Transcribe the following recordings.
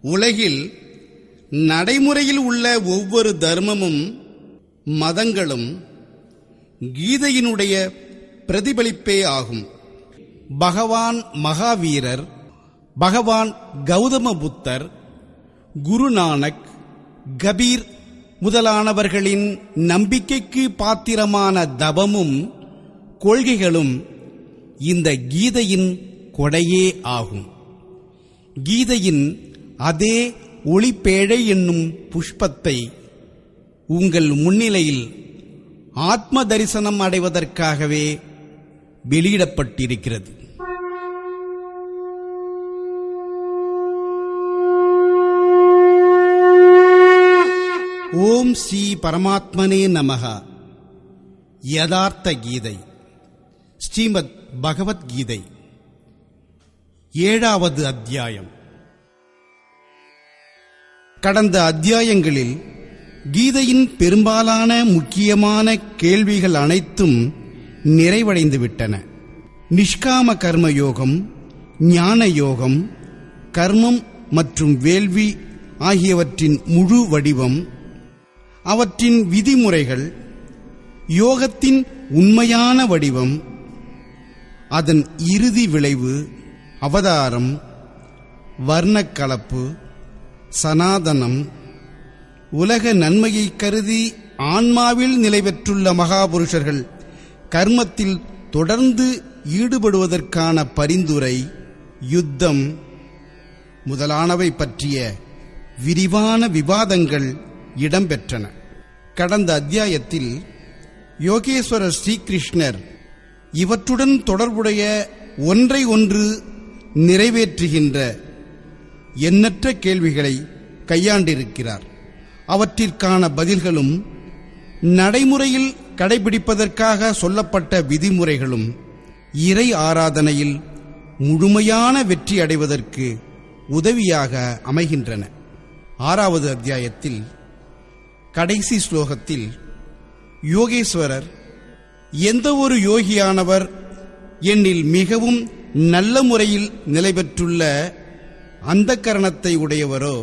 உலகில் நடைமுறையில் உள்ள ஒவ்வொரு தர்மமும் மதங்களும் கீதையினுடைய பிரதிபலிப்பே ஆகும் பகவான் மகாவீரர் பகவான் கௌதம புத்தர் குருநானக் கபீர் முதலானவர்களின் நம்பிக்கைக்கு பாத்திரமான தபமும் கொள்கைகளும் இந்த கீதையின் கொடையே ஆகும் கீதையின் அதே ஒளிப்பேழை என்னும் புஷ்பத்தை உங்கள் முன்னிலையில் ஆத்ம தரிசனம் அடைவதற்காகவே வெளியிடப்பட்டிருக்கிறது ஓம் ஸ்ரீ பரமாத்மனே நமக யதார்த்த கீதை ஸ்ரீமத் பகவத்கீதை ஏழாவது அத்தியாயம் கடந்த அத்தியாயங்களில் கீதையின் பெரும்பாலான முக்கியமான கேள்விகள் அனைத்தும் நிறைவடைந்து விட்டன நிஷ்காம கர்ம யோகம் ஞான யோகம் கர்மம் மற்றும் வேள்வி ஆகியவற்றின் முழு வடிவம் அவற்றின் விதிமுறைகள் யோகத்தின் உண்மையான வடிவம் அதன் இறுதி விளைவு அவதாரம் வர்ணக்கலப்பு சனாதனம் உலக நன்மையை கருதி ஆன்மாவில் நிலை பெற்றுள்ள மகாபுருஷர்கள் கர்மத்தில் தொடர்ந்து ஈடுபடுவதற்கான பரிந்துரை யுத்தம் முதலானவை பற்றிய விரிவான விவாதங்கள் இடம்பெற்றன கடந்த அத்தியாயத்தில் யோகேஸ்வரர் ஸ்ரீகிருஷ்ணர் இவற்றுடன் தொடர்புடைய ஒன்றை ஒன்று நிறைவேற்றுகின்ற எண்ணற்ற கேள்விகளை கையாண்டிருக்கிறார் அவற்றிற்கான பதில்களும் நடைமுறையில் கடைபிடிப்பதற்காக சொல்லப்பட்ட விதிமுறைகளும் இறை ஆராதனையில் முழுமையான வெற்றி அடைவதற்கு உதவியாக அமைகின்றன ஆறாவது அத்தியாயத்தில் கடைசி ஸ்லோகத்தில் யோகேஸ்வரர் எந்த ஒரு யோகியானவர் என்னில் மிகவும் நல்ல முறையில் நிலை பெற்றுள்ள அந்த கரணத்தை உடையவரோ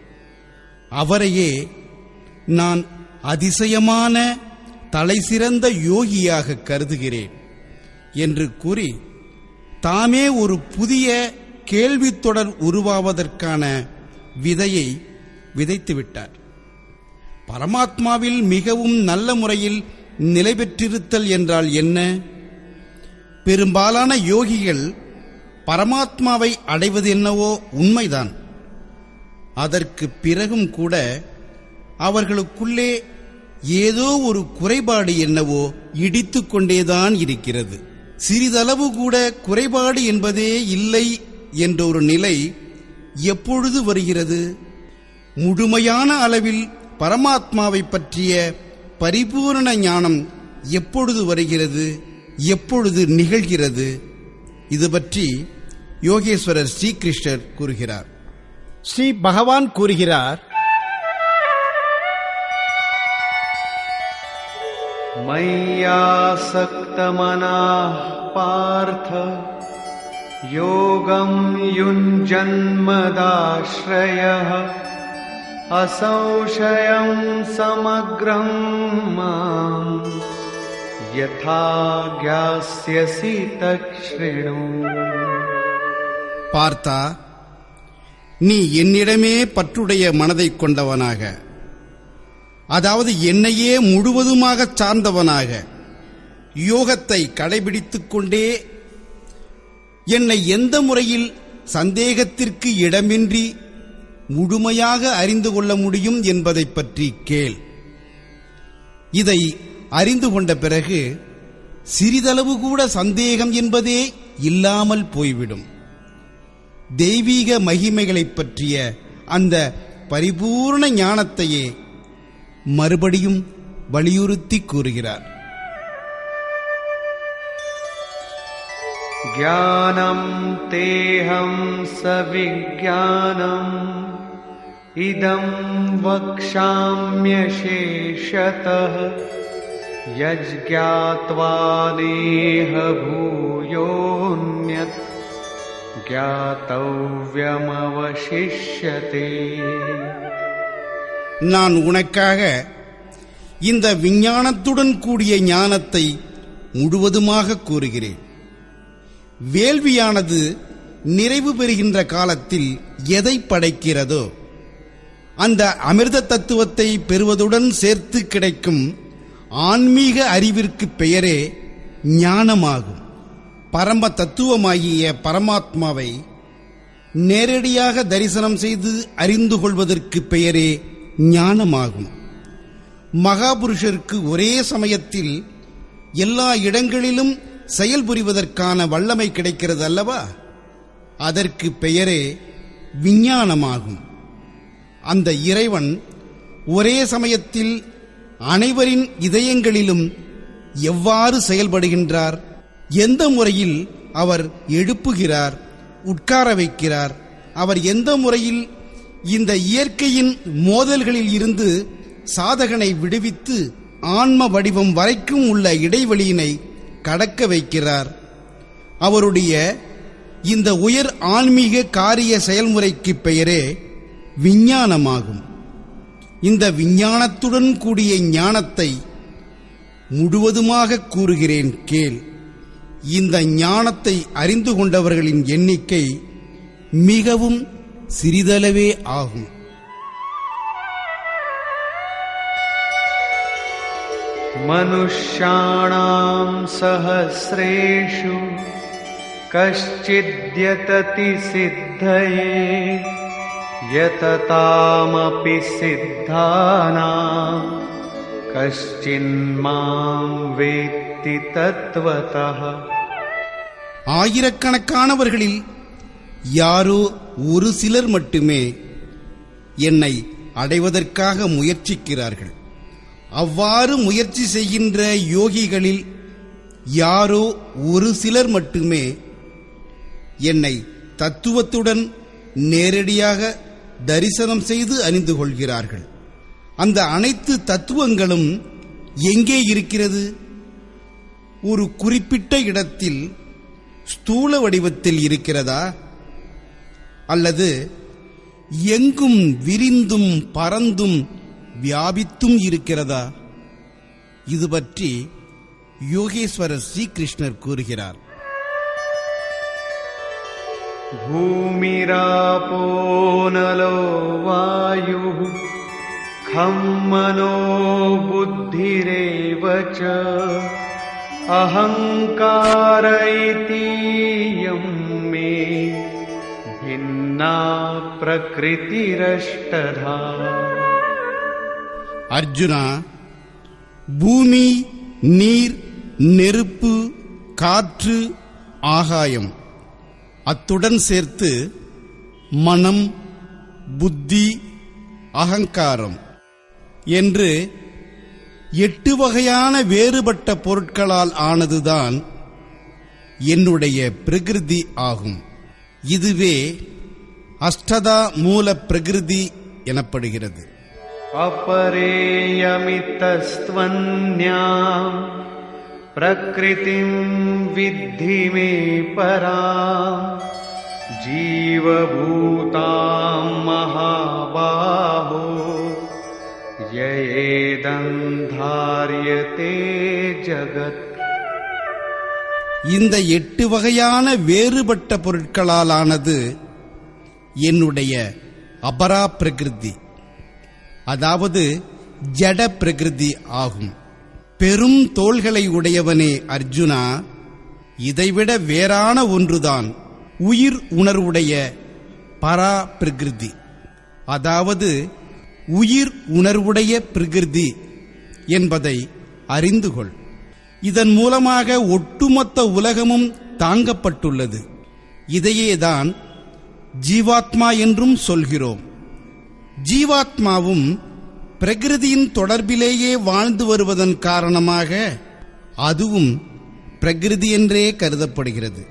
அவரையே நான் அதிசயமான தலைசிறந்த யோகியாக கருதுகிறேன் என்று கூறி தாமே ஒரு புதிய கேள்வித்தொடர் உருவாவதற்கான விதையை விதைத்துவிட்டார் பரமாத்மாவில் மிகவும் நல்ல முறையில் நிலை பெற்றிருத்தல் என்றால் என்ன பெரும்பாலான யோகிகள் பரமாத்மாவை அடைவது என்னவோ உண்மைதான் அதற்கு பிறகும் கூட அவர்களுக்குள்ளே ஏதோ ஒரு குறைபாடு என்னவோ இடித்து கொண்டேதான் இருக்கிறது சிறிதளவு கூட குறைபாடு என்பதே இல்லை என்ற ஒரு நிலை எப்பொழுது வருகிறது முழுமையான அளவில் பரமாத்மாவை பற்றிய பரிபூரண ஞானம் எப்பொழுது வருகிறது எப்பொழுது நிகழ்கிறது இது பற்றி யோகேஸ்வரர் ஸ்ரீகிருஷ்ணர் கூறுகிறார் ஸ்ரீ பகவான் கூறுகிறார் मय्यासक्तमनाः पार्थ योगं युञ्जन्मदाश्रयः असंशयं समग्रं माम् यथा ज्ञास्यसि तच्छृणु பார்த்தா நீ என்னிடமே பற்றுடைய மனதை கொண்டவனாக அதாவது என்னையே முழுவதுமாக சார்ந்தவனாக யோகத்தை கடைபிடித்துக் கொண்டே என்னை எந்த முறையில் சந்தேகத்திற்கு இடமின்றி முழுமையாக அறிந்து கொள்ள முடியும் என்பதைப் பற்றி கேள் இதை அறிந்து கொண்ட பிறகு சிறிதளவு கூட சந்தேகம் என்பதே இல்லாமல் போய்விடும் தெய்வீக மகிமைகளைப் பற்றிய அந்த பரிபூர்ண ஞானத்தையே மறுபடியும் வலியுறுத்தி கூறுகிறார் ज्ञानं तेऽहं सविज्ञानम् इदं वक्ष्याम्यशेषतः यज्ञात्वा नेह भूयोऽन्यत् ज्ञातव्यमवशिष्यते நான் உனக்காக இந்த விஞ்ஞானத்துடன் கூடிய ஞானத்தை முழுவதுமாக கூறுகிறேன் வேள்வியானது நிறைவு பெறுகின்ற காலத்தில் எதை படைக்கிறதோ அந்த அமிர்த தத்துவத்தை பெறுவதுடன் சேர்த்து கிடைக்கும் ஆன்மீக அறிவிற்கு பெயரே ஞானமாகும் பரம தத்துவமாகிய பரமாத்மாவை நேரடியாக தரிசனம் செய்து அறிந்து கொள்வதற்கு பெயரே ஞானமாகும் மகாபுருஷருக்கு ஒரே சமயத்தில் எல்லா இடங்களிலும் செயல்புரிவதற்கான வல்லமை கிடைக்கிறது அல்லவா அதற்கு பெயரே விஞ்ஞானமாகும் அந்த இறைவன் ஒரே சமயத்தில் அனைவரின் இதயங்களிலும் எவ்வாறு செயல்படுகின்றார் எந்த முறையில் அவர் எழுப்புகிறார் உட்கார வைக்கிறார் அவர் எந்த முறையில் இந்த இயற்கையின் மோதல்களில் இருந்து சாதகனை விடுவித்து ஆன்ம வடிவம் வரைக்கும் உள்ள இடைவெளியினை கடக்க வைக்கிறார் அவருடைய இந்த உயர் ஆன்மீக காரிய செயல்முறைக்கு பெயரே விஞ்ஞானமாகும் இந்த விஞ்ஞானத்துடன் கூடிய ஞானத்தை முழுவதுமாக கூறுகிறேன் கேள் இந்த ஞானத்தை அறிந்து கொண்டவர்களின் எண்ணிக்கை மிகவும் சிறிதளவே ஆகும் मनुष्याणां सहस्रेषु कश्चिद्यतति सिद्धये यततामपि सिद्धानां कश्चिन्मां वेत्ति तत्त्वतः ஆயிரக்கணக்கானவர்களில் யாரோ ஒரு சிலர் மட்டுமே என்னை அடைவதற்காக முயற்சிக்கிறார்கள் அவ்வாறு முயற்சி செய்கின்ற யோகிகளில் யாரோ ஒரு சிலர் மட்டுமே என்னை தத்துவத்துடன் நேரடியாக தரிசனம் செய்து அறிந்து கொள்கிறார்கள் அந்த அனைத்து தத்துவங்களும் எங்கே இருக்கிறது ஒரு குறிப்பிட்ட இடத்தில் ஸ்தூல வடிவத்தில் இருக்கிறதா அல்லது எங்கும் விரிந்தும் பறந்தும் வியாபித்தும் இருக்கிறதா இது பற்றி யோகேஸ்வரர் ஸ்ரீகிருஷ்ணர் கூறுகிறார் भूमिरापो नलो वायुः खं मनो बुद्धिरेव च अहङ्कार इतीयं मे भिन्ना प्रकृतिरष्टधा அர்ஜுனா பூமி நீர் நெருப்பு காற்று ஆகாயம் அத்துடன் சேர்த்து மனம் புத்தி அகங்காரம் என்று எட்டு வகையான வேறுபட்ட பொருட்களால் ஆனதுதான் என்னுடைய பிரகிருதி ஆகும் இதுவே அஷ்டதா மூல பிரகிருதி எனப்படுகிறது अपरेयमितस्त्वन्याम् प्रकृतिं विद्धि मे परा जीवभूतां महाबाहो ययेदन्धार्यते जगत् இந்த எட்டு வகையான வேறுபட்ட பொருட்களால் ஆனது என்னுடைய அபரா பிரகிருதி அதாவது ஜட பிரகிருதி ஆகும் பெரும் தோள்களை உடையவனே அர்ஜுனா இதைவிட வேறான ஒன்றுதான் உயிர் உணர்வுடைய பரா பிரகிருதி அதாவது உயிர் உணர்வுடைய பிரகிருதி என்பதை அறிந்து கொள் இதன் மூலமாக ஒட்டுமொத்த உலகமும் தாங்கப்பட்டுள்ளது இதையேதான் ஜீவாத்மா என்றும் சொல்கிறோம் ஜீவாத்மாவும் பிரகிருதியின் தொடர்பிலேயே வாழ்ந்து வருவதன் காரணமாக அதுவும் பிரகிருதி என்றே கருதப்படுகிறது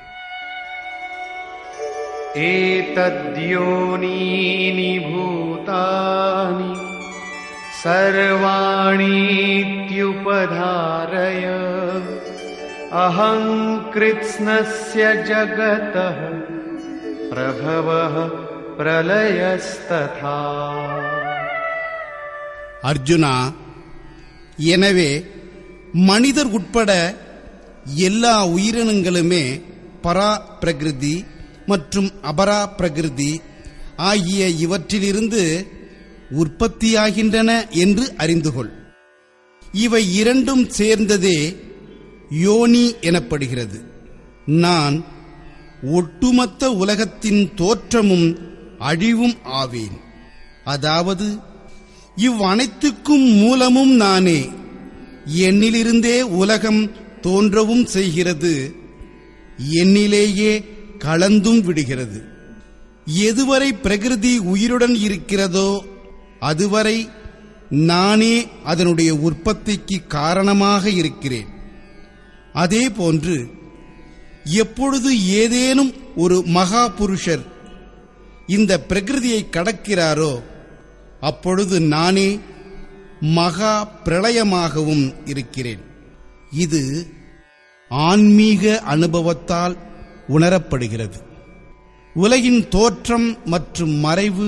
एतद्योनीनि भूतानि सर्वाणीत्युपधारय अहं कृत्स्नस्य जगतः प्रभवः प्रलयस्तथा அர்ஜுனா எனவே மனிதர் உட்பட எல்லா உயிரினங்களுமே பரா பிரகிருதி மற்றும் அபரா பிரகிருதி ஆகிய இவற்றிலிருந்து உற்பத்தியாகின்றன என்று அறிந்து கொள் இவை இரண்டும் சேர்ந்ததே யோனி எனப்படுகிறது நான் ஒட்டுமொத்த உலகத்தின் தோற்றமும் அழிவும் ஆவேன் அதாவது இவ்வனைத்துக்கும் மூலமும் நானே என்னிலிருந்தே உலகம் தோன்றவும் செய்கிறது என்னிலேயே கலந்தும் விடுகிறது எதுவரை பிரகிருதி உயிருடன் இருக்கிறதோ அதுவரை நானே அதனுடைய உற்பத்திக்கு காரணமாக இருக்கிறேன் அதே போன்று எப்பொழுது ஏதேனும் ஒரு மகா புருஷர் இந்த பிரகிருதியை கடக்கிறாரோ அப்பொழுது நானே மகா பிரளயமாகவும் இருக்கிறேன் இது ஆன்மீக அனுபவத்தால் உணரப்படுகிறது உலகின் தோற்றம் மற்றும் மறைவு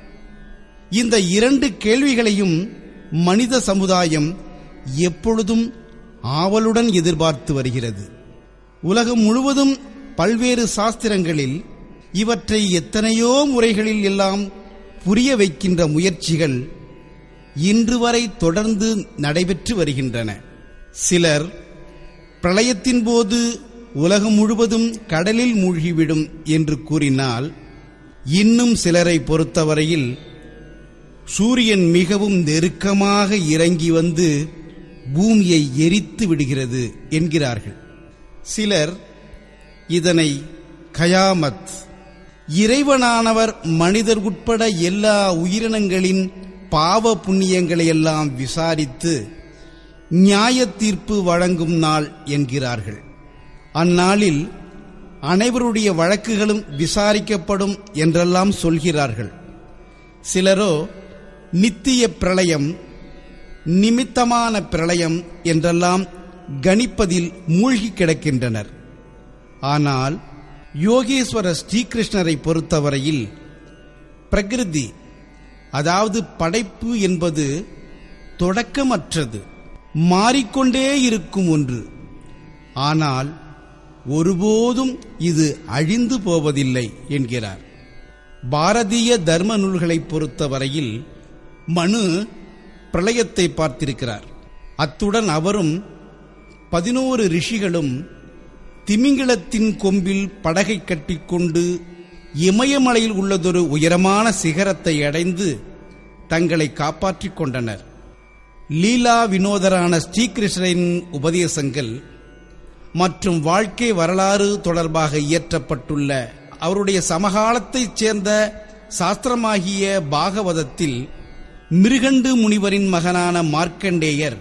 இந்த இரண்டு கேள்விகளையும் மனித சமுதாயம் எப்பொழுதும் ஆவலுடன் எதிர்பார்த்து வருகிறது உலகம் முழுவதும் பல்வேறு சாஸ்திரங்களில் இவற்றை எத்தனையோ முறைகளில் எல்லாம் புரிய வைக்கின்ற முயற்சிகள் இன்று வரை தொடர்ந்து நடைபெற்று வருகின்றன சிலர் பிரளயத்தின் போது உலகம் முழுவதும் கடலில் மூழ்கிவிடும் என்று கூறினால் இன்னும் சிலரை பொறுத்தவரையில் சூரியன் மிகவும் நெருக்கமாக இறங்கி வந்து பூமியை எரித்து விடுகிறது என்கிறார்கள் சிலர் இதனை கயாமத் இறைவனானவர் மனிதர் உட்பட எல்லா உயிரினங்களின் பாவ புண்ணியங்களை எல்லாம் விசாரித்து நியாய தீர்ப்பு வழங்கும் நாள் என்கிறார்கள் அந்நாளில் அனைவருடைய வழக்குகளும் விசாரிக்கப்படும் என்றெல்லாம் சொல்கிறார்கள் சிலரோ நித்திய பிரளயம் நிமித்தமான பிரளயம் என்றெல்லாம் கணிப்பதில் மூழ்கி கிடக்கின்றனர் ஆனால் யோகேஸ்வர ஸ்ரீகிருஷ்ணரை பொறுத்தவரையில் பிரகிருதி அதாவது படைப்பு என்பது தொடக்கமற்றது மாறிக்கொண்டே இருக்கும் ஒன்று ஆனால் ஒருபோதும் இது அழிந்து போவதில்லை என்கிறார் பாரதிய தர்ம நூல்களை பொறுத்தவரையில் மனு பிரளயத்தை பார்த்திருக்கிறார் அத்துடன் அவரும் பதினோரு ரிஷிகளும் திமிங்கிலத்தின் கொம்பில் படகை கட்டிக்கொண்டு இமயமலையில் உள்ளதொரு உயரமான சிகரத்தை அடைந்து தங்களை காப்பாற்றிக் கொண்டனர் லீலா வினோதரான ஸ்ரீகிருஷ்ணரின் உபதேசங்கள் மற்றும் வாழ்க்கை வரலாறு தொடர்பாக இயற்றப்பட்டுள்ள அவருடைய சமகாலத்தைச் சேர்ந்த சாஸ்திரமாகிய பாகவதத்தில் மிருகண்டு முனிவரின் மகனான மார்க்கண்டேயர்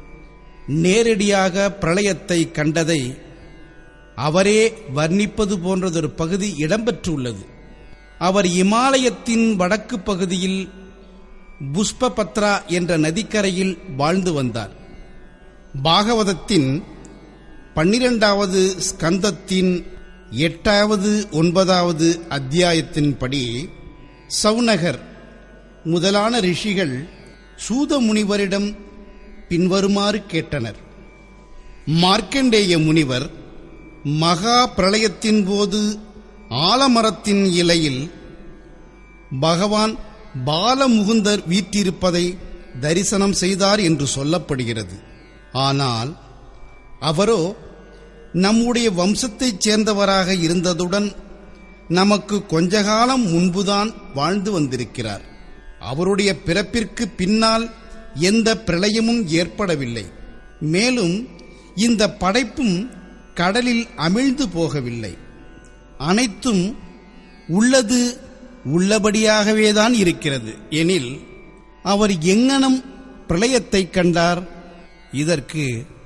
நேரடியாக பிரளயத்தை கண்டதை அவரே வர்ணிப்பது போன்றதொரு பகுதி இடம்பெற்றுள்ளது அவர் இமாலயத்தின் வடக்கு பகுதியில் புஷ்பபத்ரா என்ற நதிக்கரையில் வாழ்ந்து வந்தார் பாகவதத்தின் பன்னிரெண்டாவது ஸ்கந்தத்தின் எட்டாவது ஒன்பதாவது அத்தியாயத்தின்படி சவுனகர் முதலான ரிஷிகள் சூத முனிவரிடம் பின்வருமாறு கேட்டனர் மார்க்கண்டேய முனிவர் மகா பிரளயத்தின் போது ஆலமரத்தின் இலையில் பகவான் பாலமுகுந்தர் வீற்றிருப்பதை தரிசனம் செய்தார் என்று சொல்லப்படுகிறது ஆனால் அவரோ நம்முடைய வம்சத்தைச் சேர்ந்தவராக இருந்ததுடன் நமக்கு கொஞ்ச காலம் முன்புதான் வாழ்ந்து வந்திருக்கிறார் அவருடைய பிறப்பிற்கு பின்னால் எந்த பிரளயமும் ஏற்படவில்லை மேலும் இந்த படைப்பும் கடலில் அமிழ்ந்து போகவில்லை அனைத்தும் உள்ளது உள்ளபடியாகவேதான் இருக்கிறது எனில் அவர் எங்கனம் பிரளயத்தை கண்டார் இதற்கு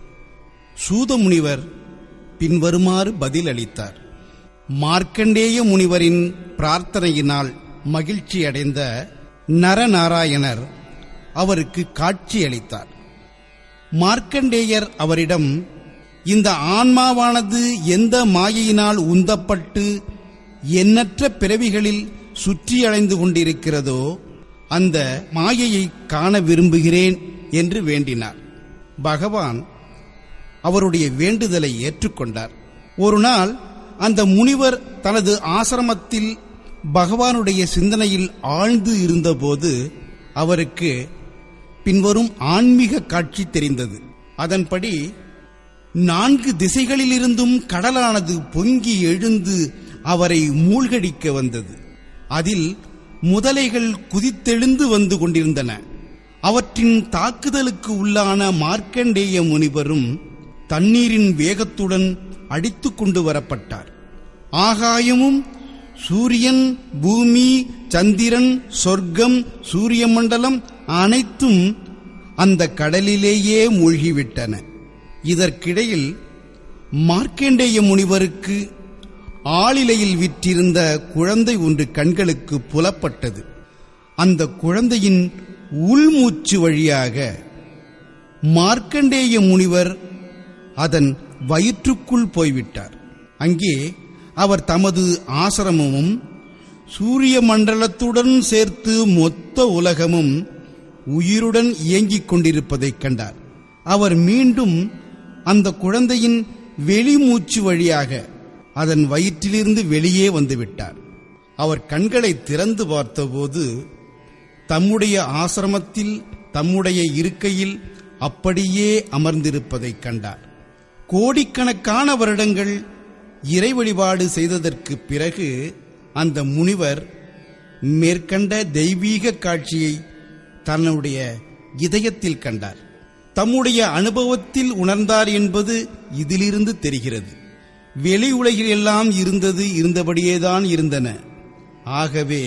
சூதமுனிவர் பின்வருமாறு பதிலளித்தார் மார்க்கண்டேய முனிவரின் பிரார்த்தனையினால் மகிழ்ச்சியடைந்த நரநாராயணர் அவருக்கு காட்சியளித்தார் மார்க்கண்டேயர் அவரிடம் இந்த ஆன்மாவானது எந்த மாயையினால் உந்தப்பட்டு எண்ணற்ற பிறவிகளில் சுற்றி அலைந்து கொண்டிருக்கிறதோ அந்த மாயையை காண விரும்புகிறேன் என்று வேண்டினார் பகவான் அவருடைய வேண்டுதலை ஏற்றுக்கொண்டார் ஒரு நாள் அந்த முனிவர் தனது ஆசிரமத்தில் பகவானுடைய சிந்தனையில் ஆழ்ந்து இருந்தபோது அவருக்கு பின்வரும் ஆன்மீக காட்சி தெரிந்தது அதன்படி நான்கு திசைகளிலிருந்தும் கடலானது பொங்கி எழுந்து அவரை மூழ்கடிக்க வந்தது அதில் முதலைகள் குதித்தெழுந்து வந்து கொண்டிருந்தன அவற்றின் தாக்குதலுக்கு உள்ளான மார்க்கண்டேய முனிவரும் தண்ணீரின் வேகத்துடன் அடித்துக் கொண்டு வரப்பட்டார் ஆகாயமும் சூரியன் பூமி சந்திரன் சொர்க்கம் சூரிய மண்டலம் அனைத்தும் அந்த கடலிலேயே மூழ்கிவிட்டன இதற்கிடையில் மார்க்கண்டேய முனிவருக்கு ஆளிலையில் விற்றிருந்த குழந்தை ஒன்று கண்களுக்கு புலப்பட்டது அந்த குழந்தையின் உள்மூச்சு வழியாக மார்க்கண்டேய முனிவர் அதன் வயிற்றுக்குள் போய்விட்டார் அங்கே அவர் தமது ஆசிரமமும் சூரிய மண்டலத்துடன் சேர்த்து மொத்த உலகமும் உயிருடன் இயங்கிக் கொண்டிருப்பதைக் கண்டார் அவர் மீண்டும் அந்த குழந்தையின் வெளிமூச்சு வழியாக அதன் வயிற்றிலிருந்து வெளியே வந்துவிட்டார் அவர் கண்களை திறந்து பார்த்தபோது தம்முடைய ஆசிரமத்தில் தம்முடைய இருக்கையில் அப்படியே அமர்ந்திருப்பதைக் கண்டார் கோடிக்கணக்கான வருடங்கள் இறை வழிபாடு செய்ததற்கு பிறகு அந்த முனிவர் மேற்கண்ட தெய்வீக காட்சியை தன்னுடைய இதயத்தில் கண்டார் தம்முடைய அனுபவத்தில் உணர்ந்தார் என்பது இதிலிருந்து தெரிகிறது வெளி உலகில் எல்லாம் இருந்தது இருந்தபடியேதான் இருந்தன ஆகவே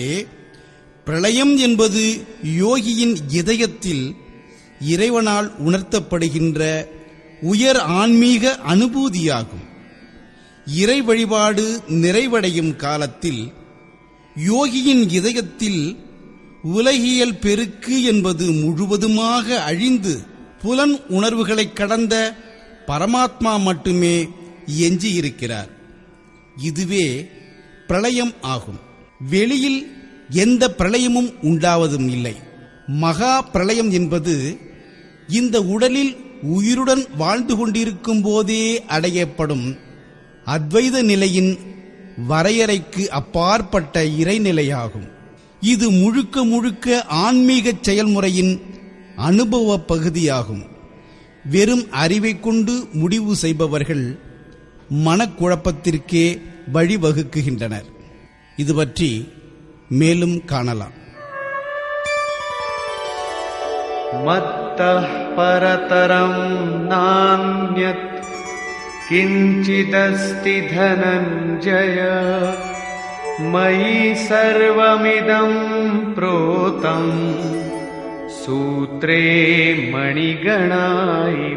பிரளயம் என்பது யோகியின் இதயத்தில் இறைவனால் உணர்த்தப்படுகின்ற உயர் ஆன்மீக அனுபூதியாகும் இறை வழிபாடு நிறைவடையும் காலத்தில் யோகியின் இதயத்தில் உலகியல் பெருக்கு என்பது முழுவதுமாக அழிந்து புலன் உணர்வுகளைக் கடந்த பரமாத்மா மட்டுமே எஞ்சியிருக்கிறார் இதுவே பிரளயம் ஆகும் வெளியில் எந்த பிரளயமும் உண்டாவதும் இல்லை மகா பிரளயம் என்பது இந்த உடலில் உயிருடன் வாழ்ந்து கொண்டிருக்கும் போதே அடையப்படும் அத்வைத நிலையின் வரையறைக்கு அப்பாற்பட்ட இறைநிலையாகும் இது முழுக்க முழுக்க ஆன்மீக செயல்முறையின் அனுபவ பகுதியாகும் வெறும் அறிவை கொண்டு முடிவு செய்பவர்கள் மனக்குழப்பத்திற்கே வழிவகுக்குகின்றனர் இது பற்றி மேலும் காணலாம் मत्तः परतरं नान्यत् किञ्चिदस्ति धनञ्जय मयि सर्वमिदं प्रोतम् सूत्रे मणिगणा इव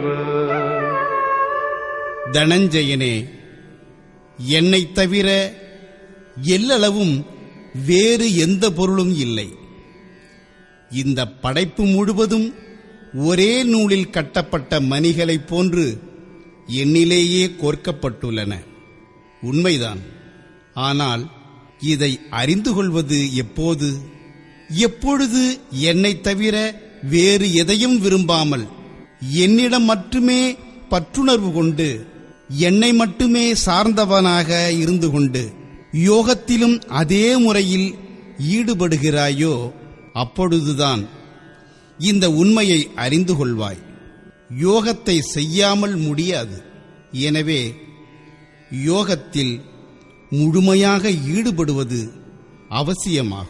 தனஞ்சயனே என்னைத் தவிர எல்லளவும் வேறு எந்த பொருளும் இல்லை இந்த படைப்பு முழுவதும் ஒரே நூலில் கட்டப்பட்ட மணிகளைப் போன்று என்னிலேயே கோர்க்கப்பட்டுள்ளன உண்மைதான் ஆனால் இதை அறிந்து கொள்வது எப்போது எப்பொழுது என்னைத் தவிர வேறு எதையும் விரும்பாமல் என்னிடம் மட்டுமே பற்றுணர்வு கொண்டு என்னை மட்டுமே சார்ந்தவனாக இருந்து கொண்டு யோகத்திலும் அதே முறையில் ஈடுபடுகிறாயோ அப்பொழுதுதான் இந்த உண்மையை அறிந்து கொள்வாய் யோகத்தை செய்யாமல் முடியாது எனவே யோகத்தில் முழுமையாக ஈடுபடுவது அவசியமாகும்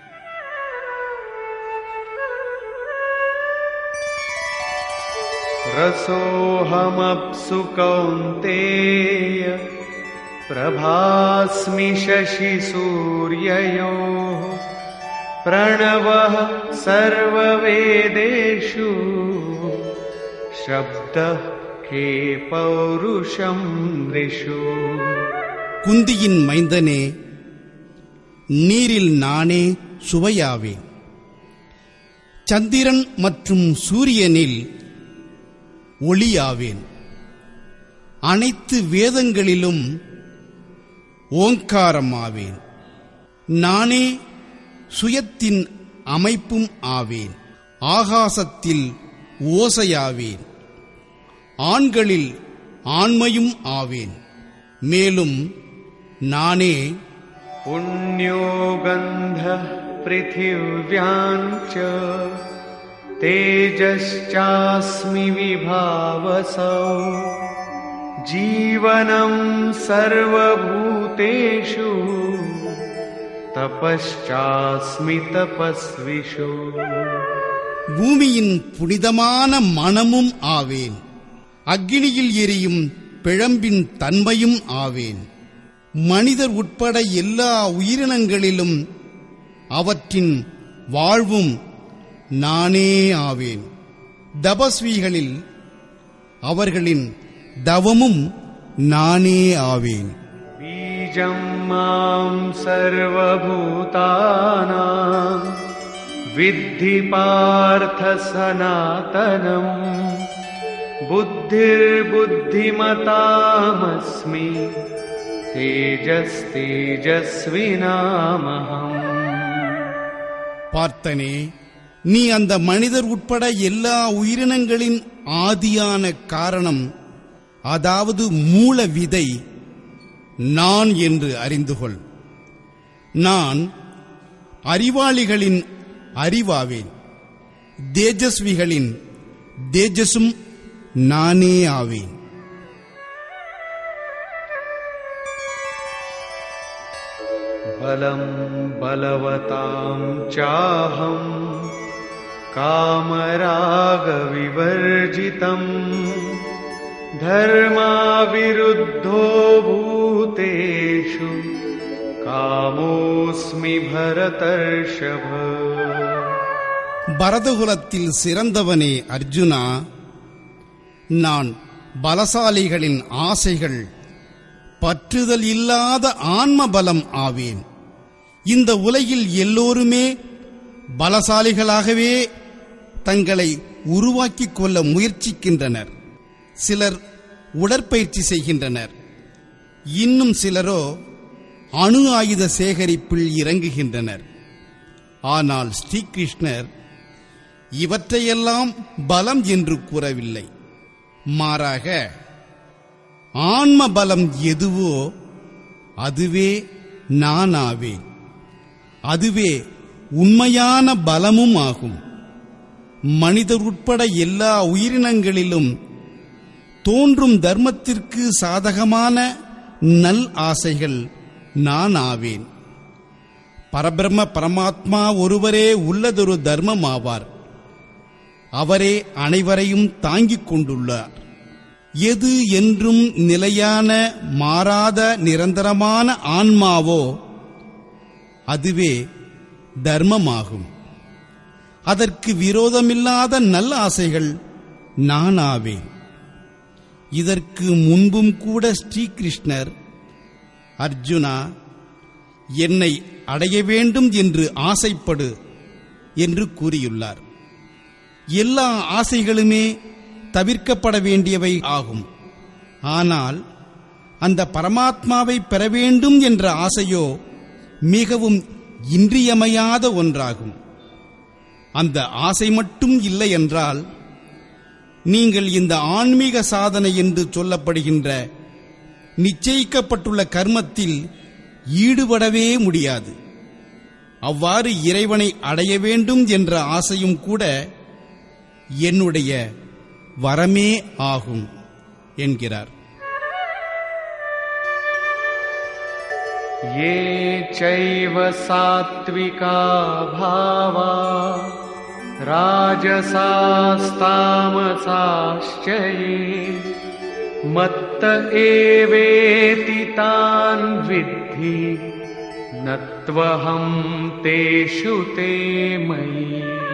रसोऽहमप्सु कौन्तेय प्रभास्मि शशिसूर्ययोः प्रणवः सर्ववेदेषु शब्दः के पौरुषं नृषु குந்தியின் மைந்தனே நீரில் நானே சுவையாவேன் சந்திரன் மற்றும் சூரியனில் ஒளியாவேன் அனைத்து வேதங்களிலும் ஓங்காரம் ஆவேன் நானே சுயத்தின் அமைப்பும் ஆவேன் ஆகாசத்தில் ஓசையாவேன் ஆண்களில் ஆண்மையும் ஆவேன் மேலும் நானே पुण्यो गन्धः पृथिव्याम् च तेजश्चास्मि विभावसौ जीवनम् सर्वभूतेषु तपश्चास्मि तपस्विषु பூமியின் புனிதமான மனமும் ஆவேன் அக்கினியில் எரியும் பிழம்பின் தன்மையும் ஆவேன் மனிதர் உட்பட எல்லா உயிரினங்களிலும் அவற்றின் வாழ்வும் நானே ஆவேன் தபஸ்விகளில் அவர்களின் தவமும் நானே ஆவேன் बीजम् माम् सर्वभूतानाम् विद्धि पार्थ सनातनम् बुद्धिर्बुद्धिमतामस्मि तेजस्तेजस्विनामहम् பார்த்தனே நீ அந்த மனிதர் உட்பட எல்லா உயிரினங்களின் ஆதியான காரணம் அதாவது மூல விதை நான் என்று அறிந்து கொள் நான் அறிவாளிகளின் அறிவாவேன் தேஜஸ்விகளின் தேஜஸும் நானே ஆவேன் बलम् बलवताम् चाहम् कामरागविवर्जितम् धर्माविरुद्धो भूतेषु कामोऽस्मि भरतर्षभ பரதகுலத்தில் சிறந்தவனே அர்ஜுனா நான் பலசாலிகளின் ஆசைகள் பற்றுதல் இல்லாத ஆன்ம பலம் ஆவேன் இந்த உலகில் எல்லோருமே பலசாலிகளாகவே தங்களை உருவாக்கிக் கொள்ள முயற்சிக்கின்றனர் சிலர் உடற்பயிற்சி செய்கின்றனர் இன்னும் சிலரோ அணு ஆயுத சேகரிப்பில் இறங்குகின்றனர் ஆனால் ஸ்ரீகிருஷ்ணர் இவற்றையெல்லாம் பலம் என்று கூறவில்லை மாறாக ஆன்ம பலம் எதுவோ அதுவே நான் ஆவேன் அதுவே உண்மையான பலமும் ஆகும் மனிதர் உட்பட எல்லா உயிரினங்களிலும் தோன்றும் தர்மத்திற்கு சாதகமான நல் ஆசைகள் நான் ஆவேன் பரபிரம்ம பரமாத்மா ஒருவரே உள்ளதொரு தர்மம் ஆவார் அவரே அனைவரையும் தாங்கிக் கொண்டுள்ளார் எது என்றும் நிலையான மாறாத நிரந்தரமான ஆன்மாவோ அதுவே தர்மமாகும் அதற்கு விரோதமில்லாத நல்ல ஆசைகள் நான் ஆவேன் இதற்கு முன்பும் கூட ஸ்ரீகிருஷ்ணர் அர்ஜுனா என்னை அடைய வேண்டும் என்று ஆசைப்படு என்று கூறியுள்ளார் எல்லா ஆசைகளுமே தவிர்க்கப்பட வேண்டியவை ஆகும் ஆனால் அந்த பரமாத்மாவை பெற வேண்டும் என்ற ஆசையோ மிகவும் இன்றியமையாத ஒன்றாகும் அந்த ஆசை மட்டும் இல்லை என்றால் நீங்கள் இந்த ஆன்மீக சாதனை என்று சொல்லப்படுகின்ற நிச்சயிக்கப்பட்டுள்ள கர்மத்தில் ஈடுபடவே முடியாது அவ்வாறு இறைவனை அடைய வேண்டும் என்ற ஆசையும் கூட என்னுடைய வரமே ஆகும் என்கிறார் ये चैव सात्विका भावा राजसास्तामसाश्च ये मत्त एवेति तान् विद्धि न त्वहं तेषु ते मयि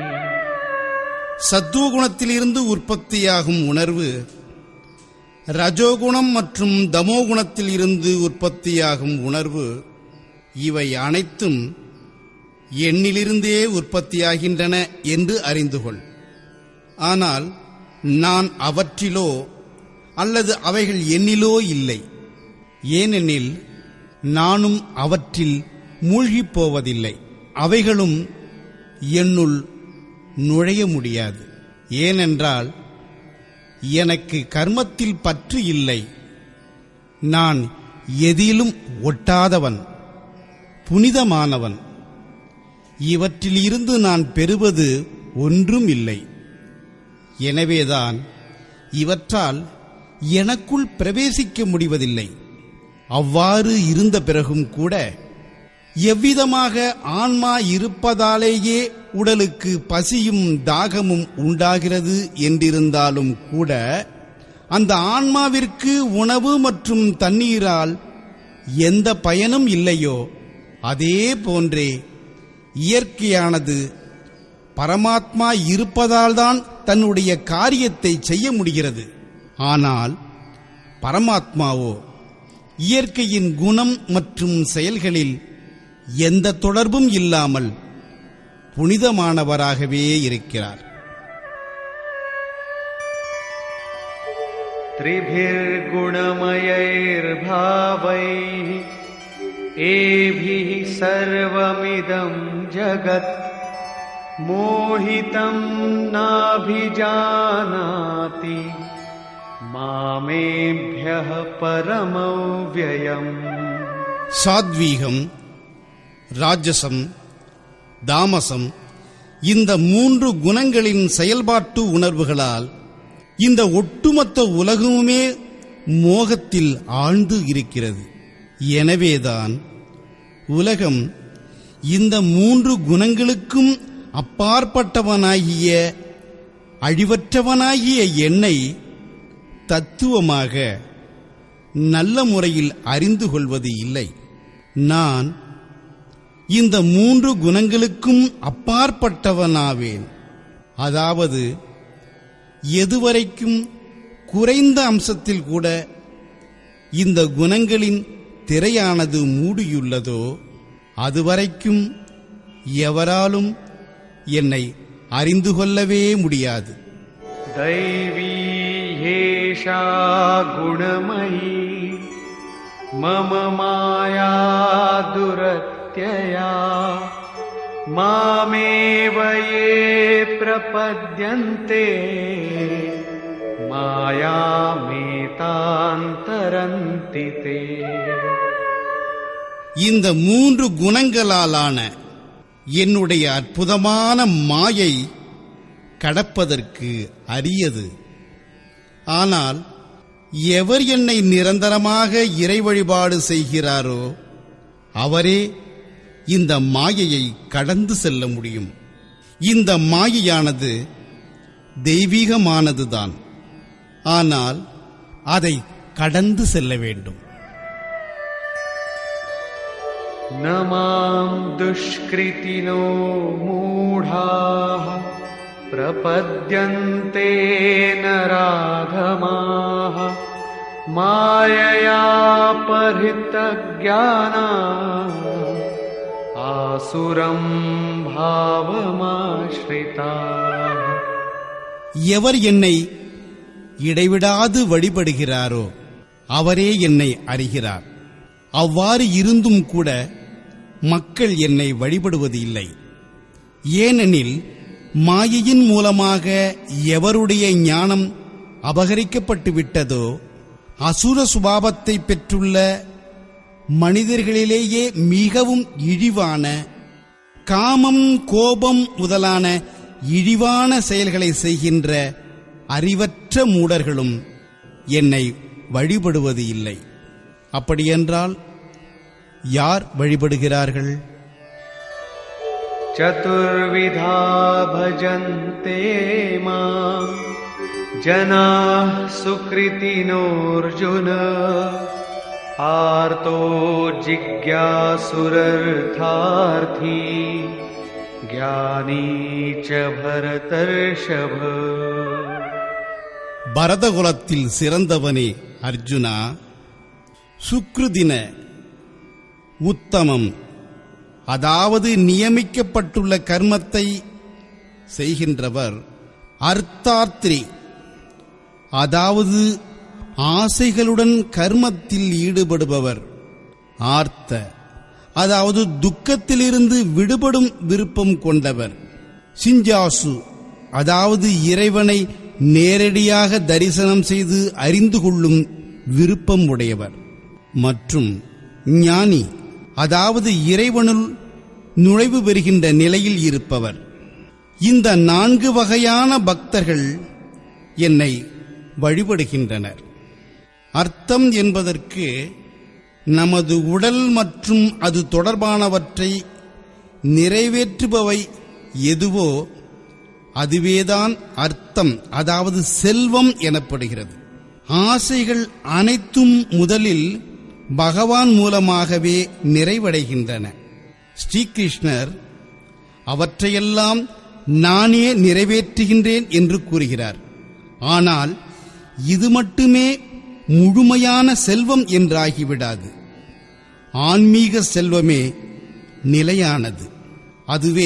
சத்துவகுணத்திலிருந்து உற்பத்தியாகும் உணர்வு ரஜோகுணம் மற்றும் தமோகுணத்தில் இருந்து உற்பத்தியாகும் உணர்வு இவை அனைத்தும் எண்ணிலிருந்தே உற்பத்தியாகின்றன என்று அறிந்து கொள் ஆனால் நான் அவற்றிலோ அல்லது அவைகள் எண்ணிலோ இல்லை ஏனெனில் நானும் அவற்றில் மூழ்கிப் போவதில்லை அவைகளும் என்னுள் நுழைய முடியாது ஏனென்றால் எனக்கு கர்மத்தில் பற்று இல்லை நான் எதிலும் ஒட்டாதவன் புனிதமானவன் இவற்றிலிருந்து நான் பெறுவது ஒன்றும் இல்லை எனவேதான் இவற்றால் எனக்குள் பிரவேசிக்க முடிவதில்லை அவ்வாறு இருந்த பிறகும் கூட எவ்விதமாக ஆன்மா இருப்பதாலேயே உடலுக்கு பசியும் தாகமும் உண்டாகிறது என்றிருந்தாலும் கூட அந்த ஆன்மாவிற்கு உணவு மற்றும் தண்ணீரால் எந்த பயனும் இல்லையோ அதே போன்றே இயற்கையானது பரமாத்மா இருப்பதால்தான் தன்னுடைய காரியத்தை செய்ய முடிகிறது ஆனால் பரமாத்மாவோ இயற்கையின் குணம் மற்றும் செயல்களில் எந்த தொடர்பும் இல்லாமல் புனிதமானவராகவே இருக்கிறார் त्रिभिर्गुणमयैर्भावैः एभिः सर्वमिदं जगत् मोहितं नाभिजानाति मामेभ्यः परमव्ययम् சாத்வீகம் ராஜசம் தாமசம் இந்த மூன்று குணங்களின் செயல்பாட்டு உணர்வுகளால் இந்த ஒட்டுமொத்த உலகமுமே மோகத்தில் ஆழ்ந்து இருக்கிறது எனவேதான் உலகம் இந்த மூன்று குணங்களுக்கும் அப்பாற்பட்டவனாகிய அழிவற்றவனாகிய என்னை தத்துவமாக நல்ல முறையில் அறிந்து கொள்வது இல்லை நான் இந்த மூன்று குணங்களுக்கும் அப்பாற்பட்டவனாவேன் அதாவது எதுவரைக்கும் குறைந்த அம்சத்தில் கூட இந்த குணங்களின் திரையானது மூடியுள்ளதோ அதுவரைக்கும் எவராலும் என்னை அறிந்து கொள்ளவே முடியாது दैवी ह्येषा गुणमयी मम माया दुरत्यया मामेव ये प्रपद्यन्ते मायामेतान्तरन्ति ते இந்த மூன்று குணங்களாலான என்னுடைய அற்புதமான மாயை கடப்பதற்கு அரியது ஆனால் எவர் என்னை நிரந்தரமாக இறை வழிபாடு செய்கிறாரோ அவரே இந்த மாயையை கடந்து செல்ல முடியும் இந்த மாயையானது தெய்வீகமானதுதான் ஆனால் அதை கடந்து செல்ல வேண்டும் न माम् दुष्कृतिनो मूढाः प्रपद्यन्ते नराधमाः मायया परितज्ञाना आसुरम् भावमाश्रिताः எவர் என்னை இடைவிடாது வழிபடுகிறாரோ அவரே என்னை அறிகிறார் அவ்வாறு இருந்தும் கூட மக்கள் என்னை வழிபடுவது இல்லை ஏனெனில் மாயையின் மூலமாக எவருடைய ஞானம் அபகரிக்கப்பட்டு விட்டதோ அசுர சுபாவத்தை பெற்றுள்ள மனிதர்களிலேயே மிகவும் இழிவான காமம் கோபம் முதலான இழிவான செயல்களை செய்கின்ற அறிவற்ற மூடர்களும் என்னை வழிபடுவது இல்லை அப்படியென்றால் யார் வழிபடுகிறார்கள் चतुर्विधा भजन्ते माम् जनाः सुकृतिनोऽर्जुन आर्तो जिज्ञासुरर्थार्थी ज्ञानी च भरतर्षभ பரதகுலத்தில் சிறந்தவனே அர்ஜுனா சுக்ருதின உத்தமம் அதாவது நியமிக்கப்பட்டுள்ள கர்மத்தை செய்கின்றவர் அர்த்தாத்ரி அதாவது ஆசைகளுடன் கர்மத்தில் ஈடுபடுபவர் ஆர்த்த அதாவது துக்கத்திலிருந்து விடுபடும் விருப்பம் கொண்டவர் சிஞ்சாசு அதாவது இறைவனை நேரடியாக தரிசனம் செய்து அறிந்து கொள்ளும் விருப்பம் உடையவர் மற்றும் ஞானி அதாவது இறைவனுள் நுழைவு பெறுகின்ற நிலையில் இருப்பவர் இந்த நான்கு வகையான பக்தர்கள் என்னை வழிபடுகின்றனர் அர்த்தம் என்பதற்கு நமது உடல் மற்றும் அது தொடர்பானவற்றை நிறைவேற்றுபவை எதுவோ அதுவேதான் அர்த்தம் அதாவது செல்வம் எனப்படுகிறது ஆசைகள் அனைத்தும் முதலில் பகவான் மூலமாகவே நிறைவடைகின்றன ஸ்ரீகிருஷ்ணர் அவற்றையெல்லாம் நானே நிறைவேற்றுகின்றேன் என்று கூறுகிறார் ஆனால் இது மட்டுமே முழுமையான செல்வம் என்றாகிவிடாது ஆன்மீக செல்வமே நிலையானது அதுவே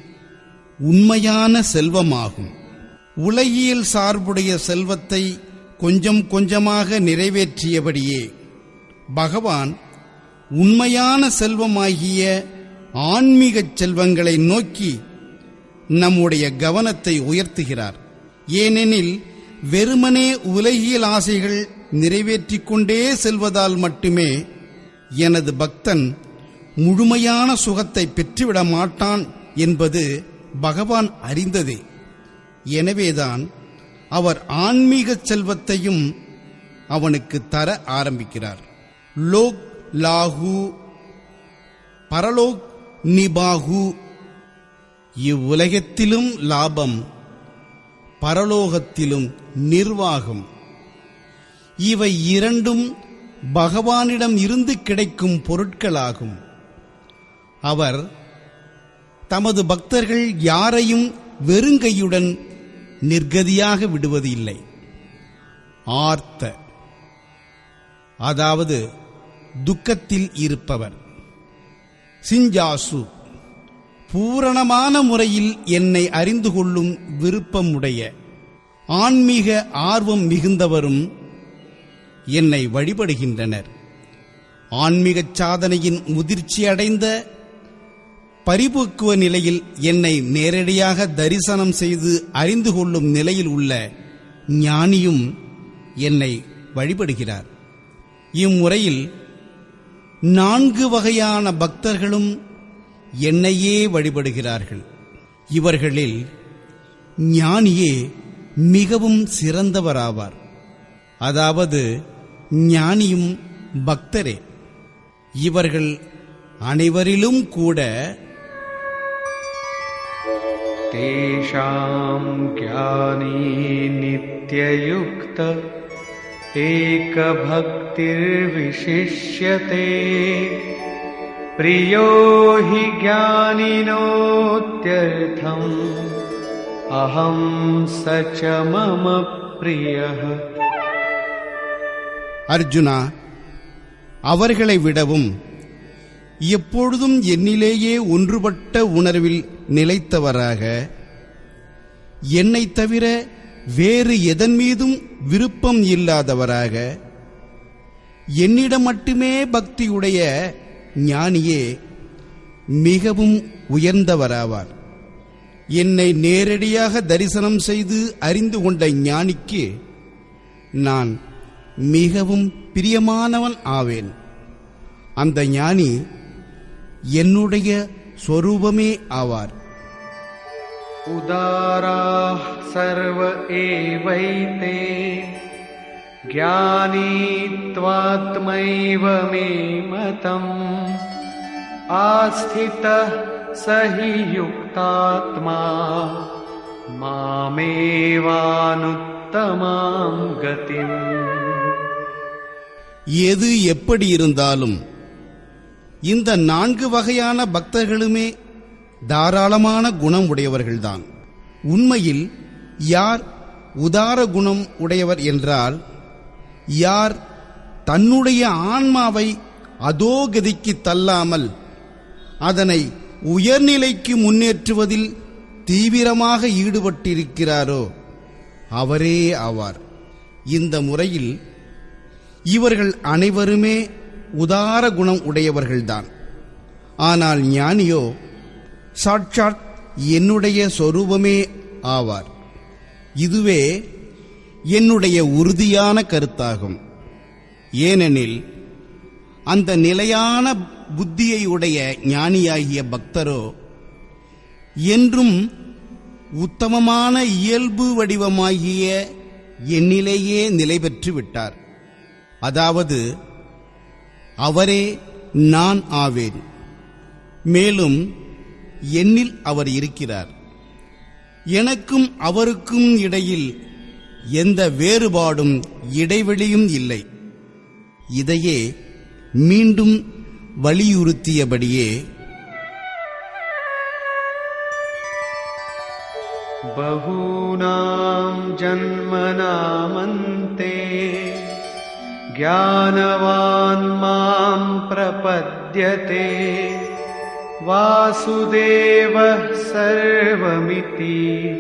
உண்மையான செல்வமாகும் உலகியல் சார்புடைய செல்வத்தை கொஞ்சம் கொஞ்சமாக நிறைவேற்றியபடியே பகவான் உண்மையான செல்வமாகிய ஆன்மீகச் செல்வங்களை நோக்கி நம்முடைய கவனத்தை உயர்த்துகிறார் ஏனெனில் வெறுமனே உலகியல் ஆசைகள் நிறைவேற்றிக் கொண்டே செல்வதால் மட்டுமே எனது பக்தன் முழுமையான சுகத்தை பெற்றுவிட மாட்டான் என்பது பகவான் அறிந்ததே எனவேதான் அவர் ஆன்மீக செல்வத்தையும் அவனுக்கு தர ஆரம்பிக்கிறார் லோக் லாகு பரலோக் நிபாகு இவ்வுலகத்திலும் லாபம் பரலோகத்திலும் நிர்வாகம் இவை இரண்டும் பகவானிடம் இருந்து கிடைக்கும் பொருட்களாகும் அவர் தமது பக்தர்கள் யாரையும் வெறுங்கையுடன் நிர்கதியாக விடுவது இல்லை ஆர்த்த அதாவது துக்கத்தில் இருப்பவர் சிஞ்சாசு பூரணமான முறையில் என்னை அறிந்து கொள்ளும் விருப்பமுடைய ஆன்மீக ஆர்வம் மிகுந்தவரும் என்னை வழிபடுகின்றனர் ஆன்மீகச் சாதனையின் முதிர்ச்சி அடைந்த பரிபக்குவ நிலையில் என்னை நேரடியாக தரிசனம் செய்து அறிந்து கொள்ளும் நிலையில் உள்ள ஞானியும் என்னை வழிபடுகிறார் இம்முறையில் நான்கு வகையான பக்தர்களும் என்னையே வழிபடுகிறார்கள் இவர்களில் ஞானியே மிகவும் சிறந்தவராவார் அதாவது ஞானியும் பக்தரே இவர்கள் அனைவரிலும் கூட तेषां ज्ञानी नित्ययुक्त एकभक्तिर्विशिष्यते प्रियो हि ज्ञानिनोत्यर्थम् अहं स च मम प्रियः அர்ஜுனா அவர்களை விடவும் எப்பொழுதும் என்னிலேயே ஒன்றுபட்ட உணர்வில் நிலைத்தவராக என்னைத் தவிர வேறு எதன் மீதும் விருப்பம் இல்லாதவராக என்னிடம் மட்டுமே பக்தியுடைய ஞானியே மிகவும் உயர்ந்தவராவார் என்னை நேரடியாக தரிசனம் செய்து அறிந்து கொண்ட ஞானிக்கு நான் மிகவும் பிரியமானவன் ஆவேன் அந்த ஞானி என்னுடைய சொரூபமே ஆவார் उदाराः सर्व एवैते ज्ञानी त्वात्मैव मे मतम् आस्थितः स हि युक्तात्मा मामेवानुत्तमां गतिम् எது எப்படி இருந்தாலும் இந்த நான்கு வகையான பக்தர்களுமே தாராளமான குணம் உடையவர்கள்தான் உண்மையில் யார் உதார குணம் உடையவர் என்றால் யார் தன்னுடைய ஆன்மாவை அதோகதிக்கு தள்ளாமல் அதனை உயர்நிலைக்கு முன்னேற்றுவதில் தீவிரமாக ஈடுபட்டிருக்கிறாரோ அவரே ஆவார் இந்த முறையில் இவர்கள் அனைவருமே உதார குணம் உடையவர்கள்தான் ஆனால் ஞானியோ சாட்சாத் என்னுடைய சொரூபமே ஆவார் இதுவே என்னுடைய உறுதியான கருத்தாகும் ஏனெனில் அந்த நிலையான புத்தியை உடைய ஞானியாகிய பக்தரோ என்றும் உத்தமமான இயல்பு வடிவமாகிய என்னிலேயே நிலை பெற்று விட்டார் அதாவது அவரே நான் ஆவேன் மேலும் என்னில் அவர் இருக்கிறார் எனக்கும் அவருக்கும் இடையில் எந்த வேறுபாடும் இடைவெளியும் இல்லை இதையே மீண்டும் வலியுறுத்தியபடியே बहूनां जन्मनामन्ते ज्ञानवान् मां प्रपद्यते वासुदेवः सर्वमिति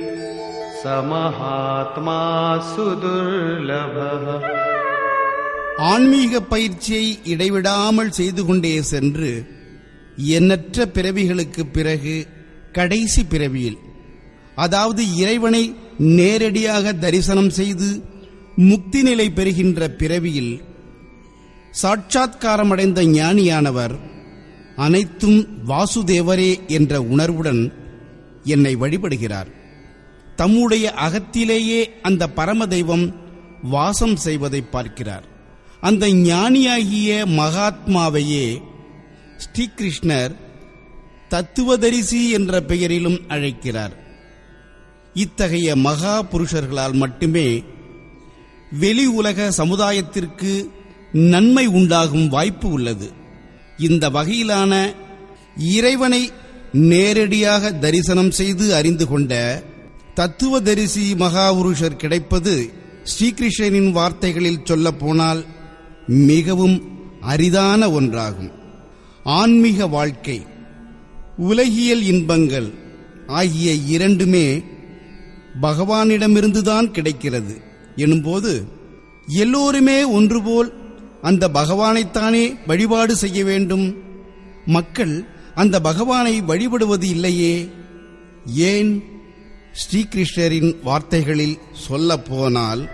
समहात्मा सुदुर्लभः ஆன்மீக பயிற்சியை இடைவிடாமல் செய்து கொண்டே சென்று எண்ணற்ற பிறவிகளுக்குப் பிறகு கடைசி பிறவியில் அதாவது இறைவனை நேரடியாக தரிசனம் செய்து முக்தி நிலை பெறுகின்ற பிறவியில் சாட்சாத்காரமடைந்த ஞானியானவர் அனைத்தும் வாசுதேவரே என்ற உணர்வுடன் என்னை வழிபடுகிறார் தம்முடைய அகத்திலேயே அந்த பரம தெய்வம் வாசம் செய்வதை பார்க்கிறார் அந்த ஞானியாகிய மகாத்மாவையே ஸ்ரீகிருஷ்ணர் தத்துவதரிசி என்ற பெயரிலும் அழைக்கிறார் இத்தகைய மகா புருஷர்களால் மட்டுமே வெளி உலக சமுதாயத்திற்கு நன்மை உண்டாகும் வாய்ப்பு உள்ளது இந்த வகையிலான இறைவனை நேரடியாக தரிசனம் செய்து அறிந்து கொண்ட தத்துவதரிசி மகாபுருஷர் கிடைப்பது ஸ்ரீகிருஷ்ணனின் வார்த்தைகளில் சொல்லப்போனால் மிகவும் அரிதான ஒன்றாகும் ஆன்மீக வாழ்க்கை உலகியல் இன்பங்கள் ஆகிய இரண்டுமே பகவானிடமிருந்துதான் கிடைக்கிறது எனும்போது எல்லோருமே ஒன்றுபோல் அந்த பகவானைத்தானே வழிபாடு செய்ய வேண்டும் மக்கள் அந்த பகவானை வழிபடுவது இல்லையே ஏன் ஸ்ரீகிருஷ்ணரின் வார்த்தைகளில் சொல்லப்போனால்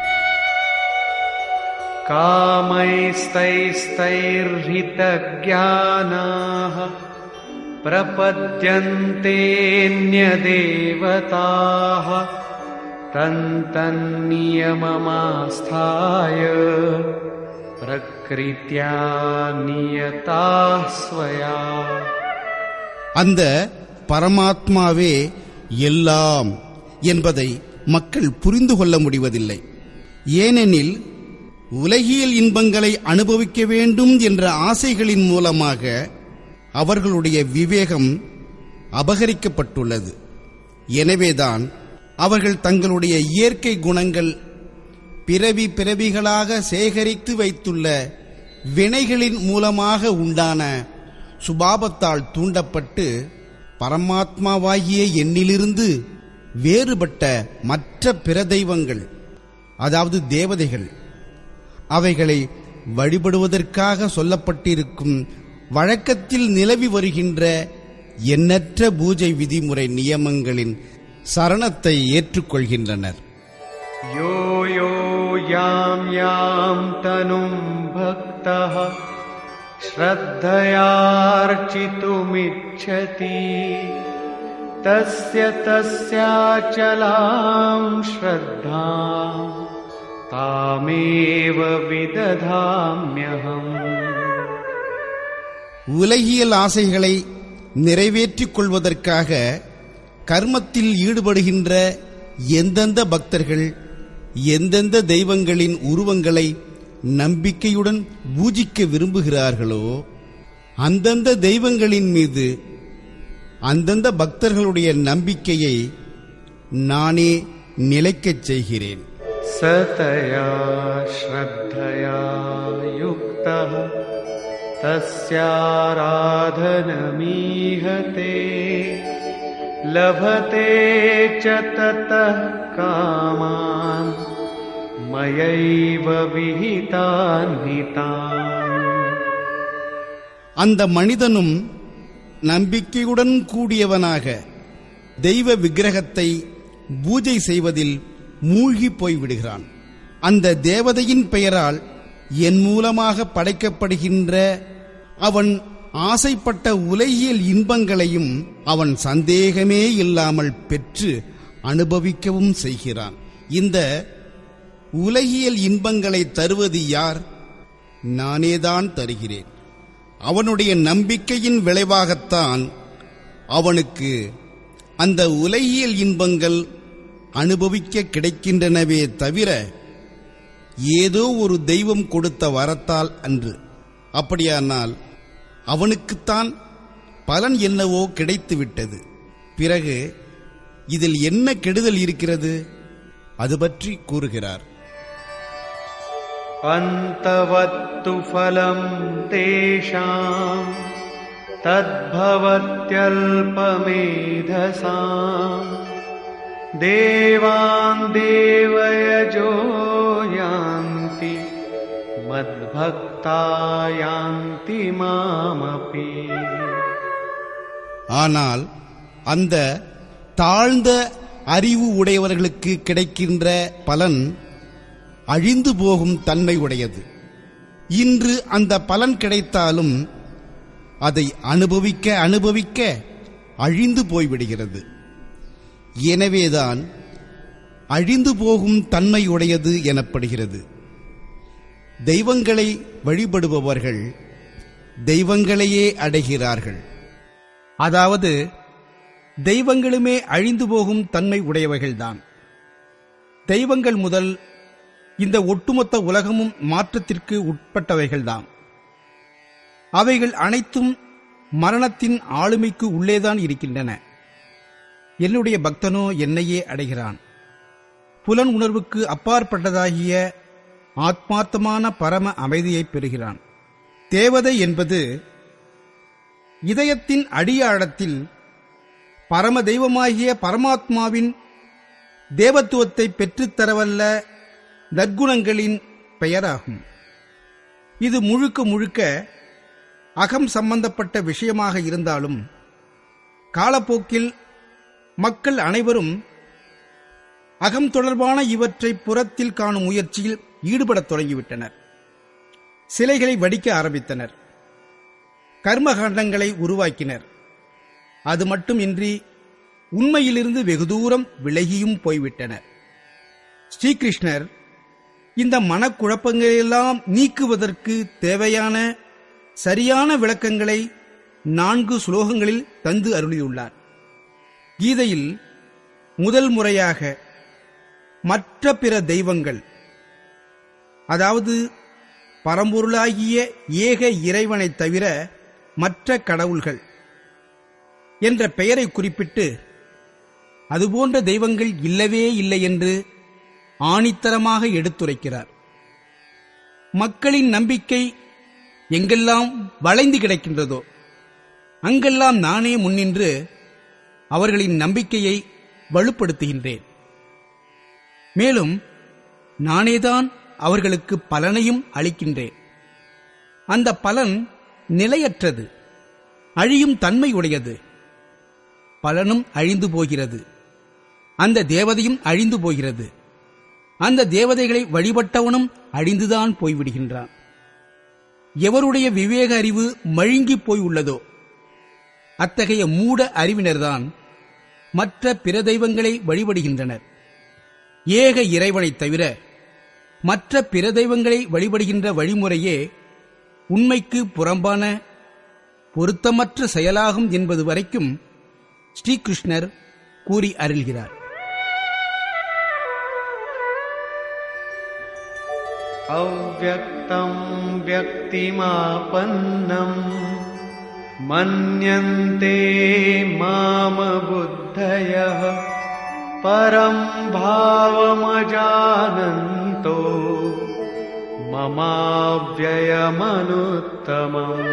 कामैस्तैस्तैर्हितज्ञानाः प्रपद्यन्तेऽन्यदेवताः तन्तन्नियममास्थाय प्रकृत्या नियताः स्वया அந்த பரமாத்மாவே எல்லாம் என்பதை மக்கள் புரிந்து கொள்ள முடிவதில்லை ஏனெனில் உலகியல் இன்பங்களை அனுபவிக்க வேண்டும் என்ற ஆசைகளின் மூலமாக அவர்களுடைய விவேகம் அபகரிக்கப்பட்டுள்ளது எனவேதான் அவர்கள் தங்களுடைய இயற்கை குணங்கள் பிறவி பிறவிகளாக சேகரித்து வைத்துள்ள வினைகளின் மூலமாக உண்டான சுபாபத்தால் தூண்டப்பட்டு பரமாத்மாவாகிய எண்ணிலிருந்து வேறுபட்ட மற்ற பிற தெய்வங்கள் அதாவது தேவதைகள் அவைகளை வழிபடுவதற்காக சொல்லப்பட்டிருக்கும் வழக்கத்தில் நிலவி வருகின்ற எண்ணற்ற பூஜை விதிமுறை நியமங்களின் சரணத்தை ஏற்றுக்கொள்கின்றனர் यो यो यां यां तनुं भक्तः श्रद्धयार्चितुमिच्छति तस्य तस्याचलां श्रद्धां तामेव विदधाम्यहम् உலகியல் ஆசைகளை நிறைவேற்றிக் கொள்வதற்காக கர்மத்தில் ஈடுபடுகின்ற எந்தெந்த பக்தர்கள் எந்தெந்த தெய்வங்களின் உருவங்களை நம்பிக்கையுடன் பூஜிக்க விரும்புகிறார்களோ அந்தந்த தெய்வங்களின் மீது அந்தந்த பக்தர்களுடைய நம்பிக்கையை நானே நிலைக்கச் செய்கிறேன் सतया श्रद्धया युक्तः तस्याराधनमीहते लभते च ततः कामान् मयैव विहितान् हितान् அந்த மனிதனும் நம்பிக்கையுடன் கூடியவனாக தெய்வ விக்கிரகத்தை பூஜை செய்வதில் மூழ்கி போய்விடுகிறான் அந்த தேவதையின் பெயரால் என் மூலமாக படைக்கப்படுகின்ற அவன் ஆசைப்பட்ட உலகியல் இன்பங்களையும் அவன் சந்தேகமே இல்லாமல் பெற்று அனுபவிக்கவும் செய்கிறான் இந்த உலகியல் இன்பங்களை தருவது யார் நானேதான் தருகிறேன் அவனுடைய நம்பிக்கையின் விளைவாகத்தான் அவனுக்கு அந்த உலகியல் இன்பங்கள் அனுபவிக்க கிடைக்கின்றனவே தவிர ஏதோ ஒரு தெய்வம் கொடுத்த வரத்தால் அன்று அப்படியானால் அவனுக்குத்தான் பலன் என்னவோ கிடைத்துவிட்டது பிறகு இதில் என்ன கெடுதல் இருக்கிறது அது பற்றி கூறுகிறார் अन्तवत्तु फलम् तेषाम् तद्भवत्यल्पमेधसाम् देवान् देवयजो यान्ति मद्भक्ता यान्ति मामपि ஆனால் அந்த தாழ்ந்த அறிவு உடையவர்களுக்கு கிடைக்கின்ற பலன் அழிந்து போகும் தன்மை உடையது இன்று அந்த பலன் கிடைத்தாலும் அதை அனுபவிக்க அனுபவிக்க அழிந்து போய்விடுகிறது எனவேதான் அழிந்து போகும் தன்மை உடையது எனப்படுகிறது தெய்வங்களை வழிபடுபவர்கள் தெய்வங்களையே அடைகிறார்கள் அதாவது தெய்வங்களுமே அழிந்து போகும் தன்மை உடையவைகள்தான் தெய்வங்கள் முதல் இந்த ஒட்டுமொத்த உலகமும் மாற்றத்திற்கு உட்பட்டவைகள்தான் அவைகள் அனைத்தும் மரணத்தின் ஆளுமைக்கு உள்ளேதான் இருக்கின்றன என்னுடைய பக்தனோ என்னையே அடைகிறான் புலன் உணர்வுக்கு அப்பாற்பட்டதாகிய ஆத்மார்த்தமான பரம அமைதியைப் பெறுகிறான் தேவதை என்பது இதயத்தின் அடியாழத்தில் பரம தெய்வமாகிய பரமாத்மாவின் தேவத்துவத்தை பெற்றுத்தரவல்ல நற்குணங்களின் பெயராகும் இது முழுக்க முழுக்க அகம் சம்பந்தப்பட்ட விஷயமாக இருந்தாலும் காலப்போக்கில் மக்கள் அனைவரும் அகம் தொடர்பான இவற்றை புறத்தில் காணும் முயற்சியில் ஈடுபடத் தொடங்கிவிட்டனர் சிலைகளை வடிக்க ஆரம்பித்தனர் கர்மகாண்டங்களை உருவாக்கினர் அது மட்டுமின்றி உண்மையிலிருந்து வெகு தூரம் விலகியும் போய்விட்டனர் ஸ்ரீகிருஷ்ணர் இந்த மனக்குழப்பங்களையெல்லாம் நீக்குவதற்கு தேவையான சரியான விளக்கங்களை நான்கு சுலோகங்களில் தந்து அருளியுள்ளார் கீதையில் முதல் முறையாக மற்ற பிற தெய்வங்கள் அதாவது பரம்பொருளாகிய ஏக இறைவனைத் தவிர மற்ற கடவுள்கள் என்ற பெயரை குறிப்பிட்டு அதுபோன்ற தெய்வங்கள் இல்லவே இல்லை என்று ஆணித்தரமாக எடுத்துரைக்கிறார் மக்களின் நம்பிக்கை எங்கெல்லாம் வளைந்து கிடக்கின்றதோ அங்கெல்லாம் நானே முன்னின்று அவர்களின் நம்பிக்கையை வலுப்படுத்துகின்றேன் மேலும் நானேதான் அவர்களுக்கு பலனையும் அளிக்கின்றேன் அந்த பலன் நிலையற்றது அழியும் தன்மை உடையது பலனும் அழிந்து போகிறது அந்த தேவதையும் அழிந்து போகிறது அந்த தேவதைகளை வழிபட்டவனும் அழிந்துதான் போய்விடுகின்றான் எவருடைய விவேக அறிவு மழுங்கிப் போய் உள்ளதோ அத்தகைய மூட அறிவினர்தான் மற்ற பிற தெய்வங்களை வழிபடுகின்றனர் ஏக இறைவனைத் தவிர மற்ற பிற தெய்வங்களை வழிபடுகின்ற வழிமுறையே உண்மைக்கு புறம்பான பொருத்தமற்ற செயலாகும் என்பது வரைக்கும் ஸ்ரீகிருஷ்ணர் கூறி அருள்கிறார் अव्यक्तम् व्यक्तिमापन्नम् मन्यन्ते मामबुद्धयः परम् भावमजानन्तो ममाव्ययमनुत्तमम्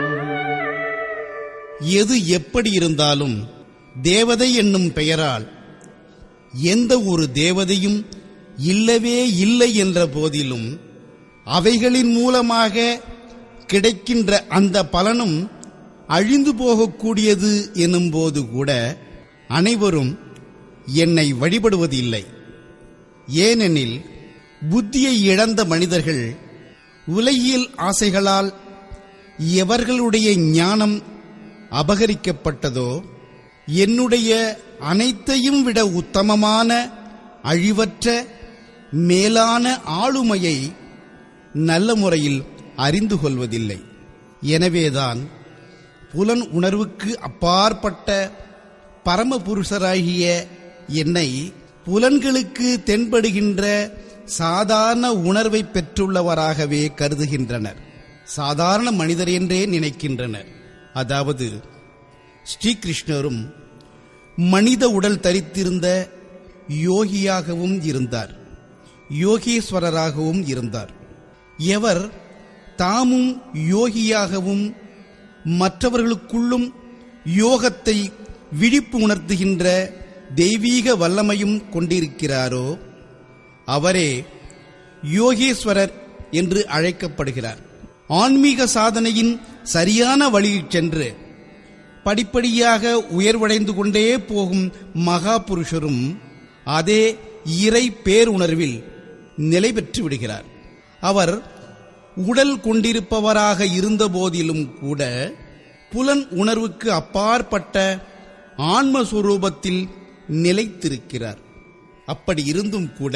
எது எப்படி இருந்தாலும் தேவதை என்னும் பெயரால் எந்த ஒரு தேவதையும் இல்லவே இல்லை என்ற போதிலும் அவைகளின் மூலமாக கிடைக்கின்ற அந்த பலனும் அழிந்து போகக்கூடியது எனும்போது கூட அனைவரும் என்னை வழிபடுவதில்லை ஏனெனில் புத்தியை இழந்த மனிதர்கள் உலகியல் ஆசைகளால் எவர்களுடைய ஞானம் அபகரிக்கப்பட்டதோ என்னுடைய அனைத்தையும் விட உத்தமமான அழிவற்ற மேலான ஆளுமையை நல்ல முறையில் அறிந்து கொள்வதில்லை எனவேதான் புலன் உணர்வுக்கு அப்பாற்பட்ட பரமபுருஷராகிய என்னை புலன்களுக்கு தென்படுகின்ற சாதாரண உணர்வை பெற்றுள்ளவராகவே கருதுகின்றனர் சாதாரண மனிதர் என்றே நினைக்கின்றனர் அதாவது ஸ்ரீகிருஷ்ணரும் மனித உடல் தரித்திருந்த யோகியாகவும் இருந்தார் யோகீஸ்வரராகவும் இருந்தார் எவர் தாமும் யோகியாகவும் மற்றவர்களுக்குள்ளும் யோகத்தை விழிப்பு உணர்த்துகின்ற தெய்வீக வல்லமையும் கொண்டிருக்கிறாரோ அவரே யோகேஸ்வரர் என்று அழைக்கப்படுகிறார் ஆன்மீக சாதனையின் சரியான வழியில் சென்று படிப்படியாக உயர்வடைந்து கொண்டே போகும் மகா புருஷரும் அதே இறை பேருணர்வில் நிலை பெற்று விடுகிறார் அவர் உடல் கொண்டிருப்பவராக இருந்த போதிலும் கூட புலன் உணர்வுக்கு அப்பாற்பட்ட ஆன்மஸ்வரூபத்தில் நிலைத்திருக்கிறார் அப்படி இருந்தும் கூட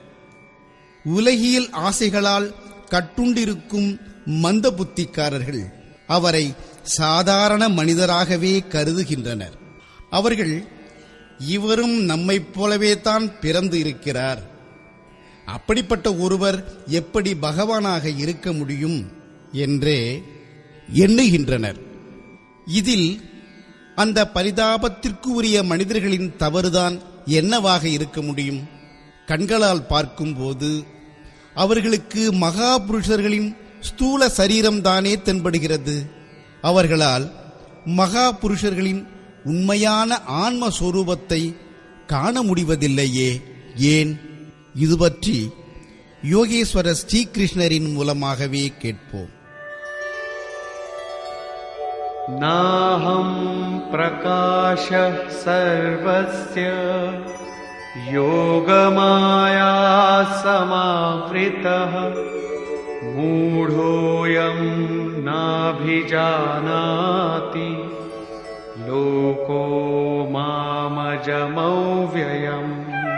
உலகியல் ஆசைகளால் கட்டுண்டிருக்கும் மந்த புத்திக்காரர்கள் அவரை சாதாரண மனிதராகவே கருதுகின்றனர் அவர்கள் இவரும் நம்மைப் போலவே தான் பிறந்து இருக்கிறார் அப்படிப்பட்ட ஒருவர் எப்படி பகவானாக இருக்க முடியும் என்றே எண்ணுகின்றனர் இதில் அந்த பரிதாபத்திற்கு உரிய மனிதர்களின் தவறுதான் என்னவாக இருக்க முடியும் கண்களால் பார்க்கும்போது அவர்களுக்கு மகா புருஷர்களின் ஸ்தூல சரீரம்தானே தென்படுகிறது அவர்களால் மகா புருஷர்களின் உண்மையான ஆன்ம சொரூபத்தை காண முடிவதில்லையே ஏன் இது பற்றி யோகேஸ்வர ஸ்ரீகிருஷ்ணரின் மூலமாகவே கேட்போம் नाहं प्रकाशः सर्वस्य योगमाया समावृतः मूढोऽयं नाभिजानाति लोको मामजमव्ययम्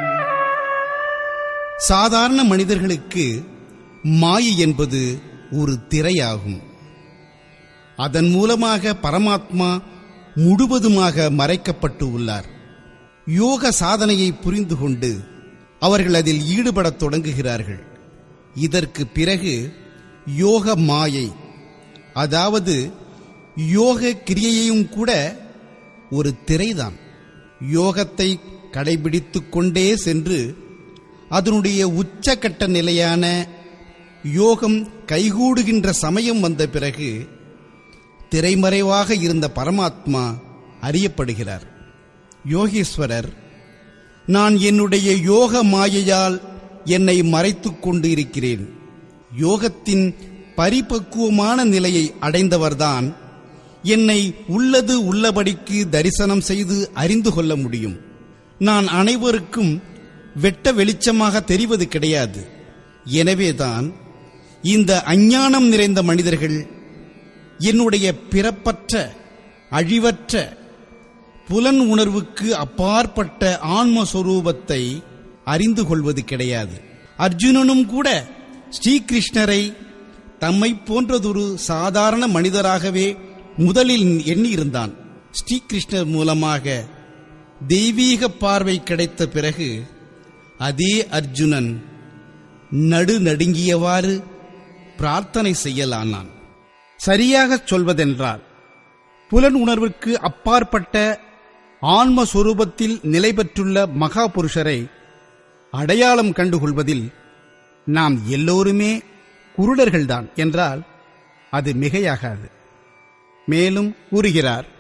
சாதாரண மனிதர்களுக்கு மாயை என்பது ஒரு திரையாகும் அதன் மூலமாக பரமாத்மா முழுவதுமாக மறைக்கப்பட்டு உள்ளார் யோக சாதனையை புரிந்து கொண்டு அவர்கள் அதில் ஈடுபடத் தொடங்குகிறார்கள் இதற்கு பிறகு யோக மாயை அதாவது யோக கிரியையும் கூட ஒரு திரைதான் யோகத்தை கடைபிடித்துக் கொண்டே சென்று அதனுடைய உச்சக்கட்ட நிலையான யோகம் கைகூடுகின்ற சமயம் வந்த பிறகு திரைமறைவாக இருந்த பரமாத்மா அறியப்படுகிறார் யோகேஸ்வரர் நான் என்னுடைய யோக மாயையால் என்னை மறைத்துக் கொண்டு இருக்கிறேன் யோகத்தின் பரிபக்குவமான நிலையை அடைந்தவர்தான் என்னை உள்ளது உள்ளபடிக்கு தரிசனம் செய்து அறிந்து கொள்ள முடியும் நான் அனைவருக்கும் வெட்ட வெளிச்சமாக தெரிவது கிடையாது எனவேதான் இந்த அஞ்ஞானம் நிறைந்த மனிதர்கள் என்னுடைய பிறப்பற்ற அழிவற்ற புலன் உணர்வுக்கு அப்பாற்பட்ட ஆன்மஸ்வரூபத்தை அறிந்து கொள்வது கிடையாது அர்ஜுனனும் கூட ஸ்ரீகிருஷ்ணரை தம்மை போன்றதொரு சாதாரண மனிதராகவே முதலில் எண்ணியிருந்தான் ஸ்ரீகிருஷ்ணர் மூலமாக தெய்வீக பார்வை கிடைத்த பிறகு அதே அர்ஜுனன் நடு நடுங்கியவாறு பிரார்த்தனை செய்யலானான் சரியாகச் சொல்வதென்றால் புலன் உணர்வுக்கு அப்பாற்பட்ட ஆன்ம சொரூபத்தில் நிலை பெற்றுள்ள மகா புருஷரை அடையாளம் கண்டுகொள்வதில் நாம் எல்லோருமே குருடர்கள்தான் என்றால் அது மிகையாகாது மேலும் கூறுகிறார்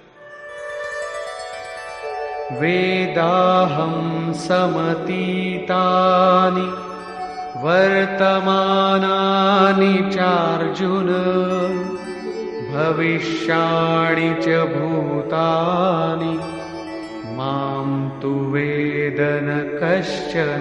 वेदाहं समतीतानि वर्तमानानि चार्जुन भविष्याणि च भूतानि मां तु वेद न कश्चन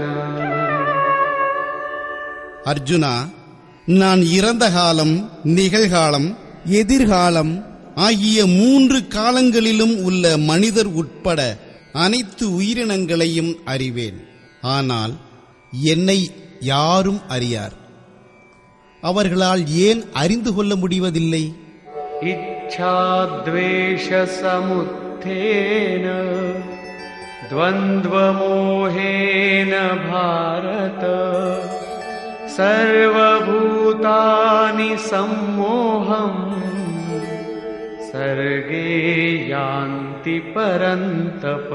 அர்ஜுனா நான் இறந்த காலம் நிகழ்காலம் எதிர்காலம் ஆகிய மூன்று காலங்களிலும் உள்ள மனிதர் உட்பட அனைத்து உயிரினங்களையும் அறிவேன் ஆனால் என்னை யாரும் அறியார் அவர்களால் ஏன் அறிந்து கொள்ள முடிவதில்லை इच्छाद्वेषसमुत्थेन द्वन्द्वमोहेन भारत सर्वभूतानि सम्मोहम् सर्गे यान्ति परन्तप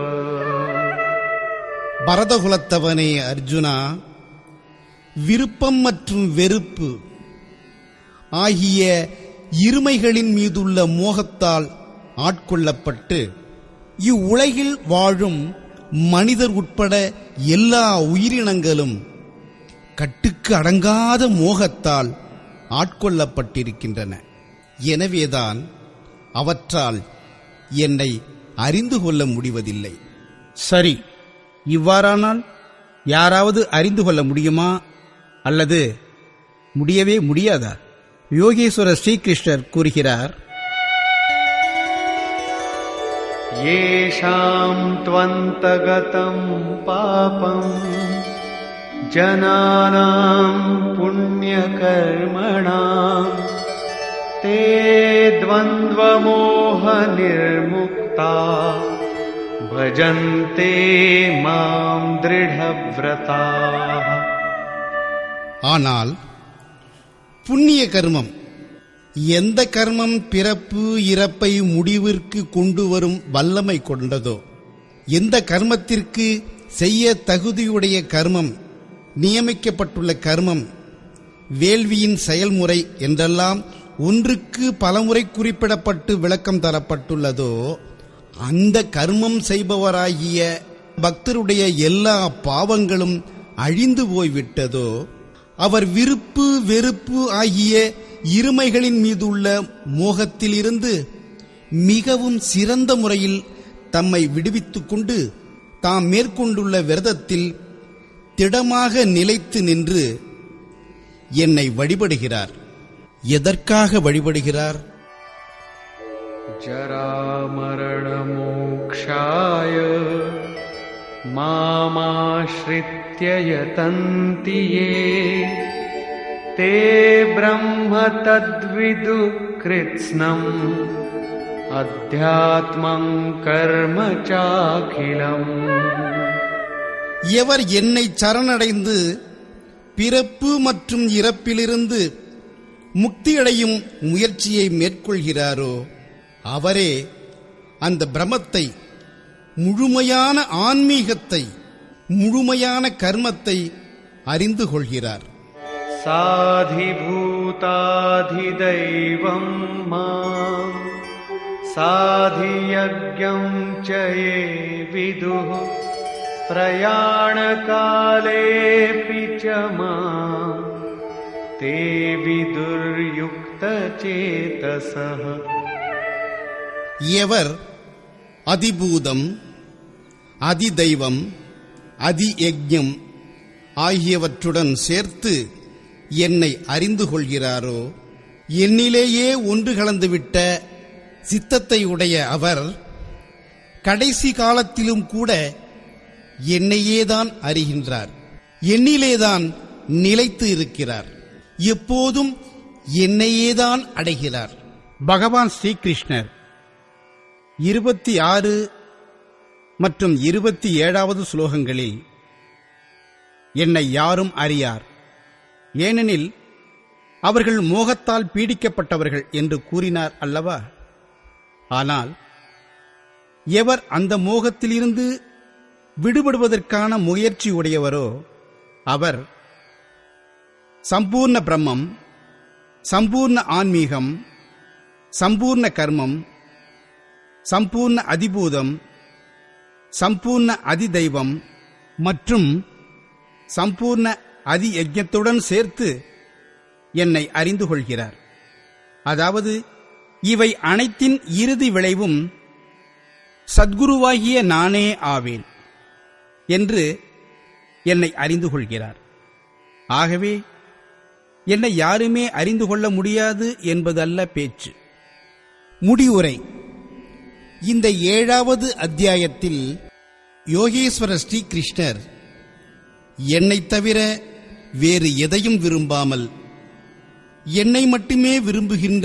பரதகுலத்தவனே அர்ஜுனா விருப்பம் மற்றும் வெறுப்பு ஆகிய இருமைகளின் மீதுள்ள மோகத்தால் ஆட்கொள்ளப்பட்டு இவ்வுலகில் வாழும் மனிதர் உட்பட எல்லா உயிரினங்களும் கட்டுக்கு அடங்காத மோகத்தால் ஆட்கொள்ளப்பட்டிருக்கின்றன எனவேதான் அவற்றால் என்னை அறிந்து கொள்ள முடிவதில்லை சரி இவ்வாறானால் யாராவது அறிந்து கொள்ள முடியுமா அல்லது முடியவே முடியாதா யோகேஸ்வரர் ஸ்ரீகிருஷ்ணர் கூறுகிறார் येषां त्वन्तगतं पापम् जनानां पुण्यकर्मणां ते द्वन्द्वमोहनिर्मुक्ता भजन्ते मां दृढव्रताः ஆனால் புண்ணிய கர்மம் எந்த கர்மம் பிறப்பு இறப்பை முடிவிற்கு கொண்டு வரும் வல்லமை கொண்டதோ எந்த கர்மத்திற்கு செய்ய தகுதியுடைய கர்மம் நியமிக்கப்பட்டுள்ள கர்மம் வேள்வியின் செயல்முறை என்றெல்லாம் ஒன்றுக்கு பலமுறை குறிப்பிடப்பட்டு விளக்கம் தரப்பட்டுள்ளதோ அந்த கர்மம் செய்பவராகிய பக்தருடைய எல்லா பாவங்களும் அழிந்து போய்விட்டதோ அவர் விருப்பு வெறுப்பு ஆகிய இருமைகளின் மீதுள்ள மோகத்திலிருந்து மிகவும் சிறந்த முறையில் தம்மை விடுவித்துக் கொண்டு தாம் மேற்கொண்டுள்ள விரதத்தில் திடமாக நிலைத்து நின்று என்னை வழிபடுகிறார் எதற்காக வழிபடுகிறார் जरामरणमोक्षाय मामाश्रित्य यतन्ति ये ते ब्रह्म तद्विदुः कृत्स्नम् अध्यात्मम् कर्म चाखिलम् எவர் என்னை சரணடைந்து பிறப்பு மற்றும் இறப்பிலிருந்து முக்தியடையும் முயற்சியை மேற்கொள்கிறாரோ அவரே அந்த பிரமத்தை முழுமையான ஆன்மீகத்தை முழுமையான கர்மத்தை அறிந்து கொள்கிறார் साधिभूताधिदैवम् माम् साधियज्ञम् च ये विदुः प्रयाणकालेऽपि च माम् ते विदुर्युक्तचेतसः எவர் அதிபூதம் அதிதெய்வம் அதியஜ்ஞம் ஆகியவற்றுடன் சேர்த்து என்னை அறிந்து கொள்கிறாரோ என்னிலேயே ஒன்று கலந்துவிட்ட சித்தத்தை உடைய அவர் கடைசி காலத்திலும் கூட என்னையேதான் அறிகின்றார் என்னிலேதான் நிலைத்து இருக்கிறார் எப்போதும் என்னையேதான் அடைகிறார் பகவான் ஸ்ரீகிருஷ்ணர் இருபத்தி ஆறு மற்றும் இருபத்தி ஏழாவது ஸ்லோகங்களில் என்னை யாரும் அறியார் ஏனெனில் அவர்கள் மோகத்தால் பீடிக்கப்பட்டவர்கள் என்று கூறினார் அல்லவா ஆனால் எவர் அந்த மோகத்திலிருந்து விடுபடுவதற்கான முயற்சி உடையவரோ அவர் சம்பூர்ண பிரம்மம் சம்பூர்ண ஆன்மீகம் சம்பூர்ண கர்மம் சம்பூர்ண அதிபூதம் சம்பூர்ண அதிதெய்வம் மற்றும் சம்பூர்ண அதி யஜ்ஞத்துடன் சேர்த்து என்னை அறிந்து கொள்கிறார் அதாவது இவை அனைத்தின் இறுதி விளைவும் சத்குருவாகிய நானே ஆவேன் என்று என்னை அறிந்து கொள்கிறார் ஆகவே என்னை யாருமே அறிந்து கொள்ள முடியாது என்பதல்ல பேச்சு முடிவுரை இந்த ஏழாவது அத்தியாயத்தில் யோகேஸ்வர ஸ்ரீகிருஷ்ணர் என்னைத் தவிர வேறு எதையும் விரும்பாமல் என்னை மட்டுமே விரும்புகின்ற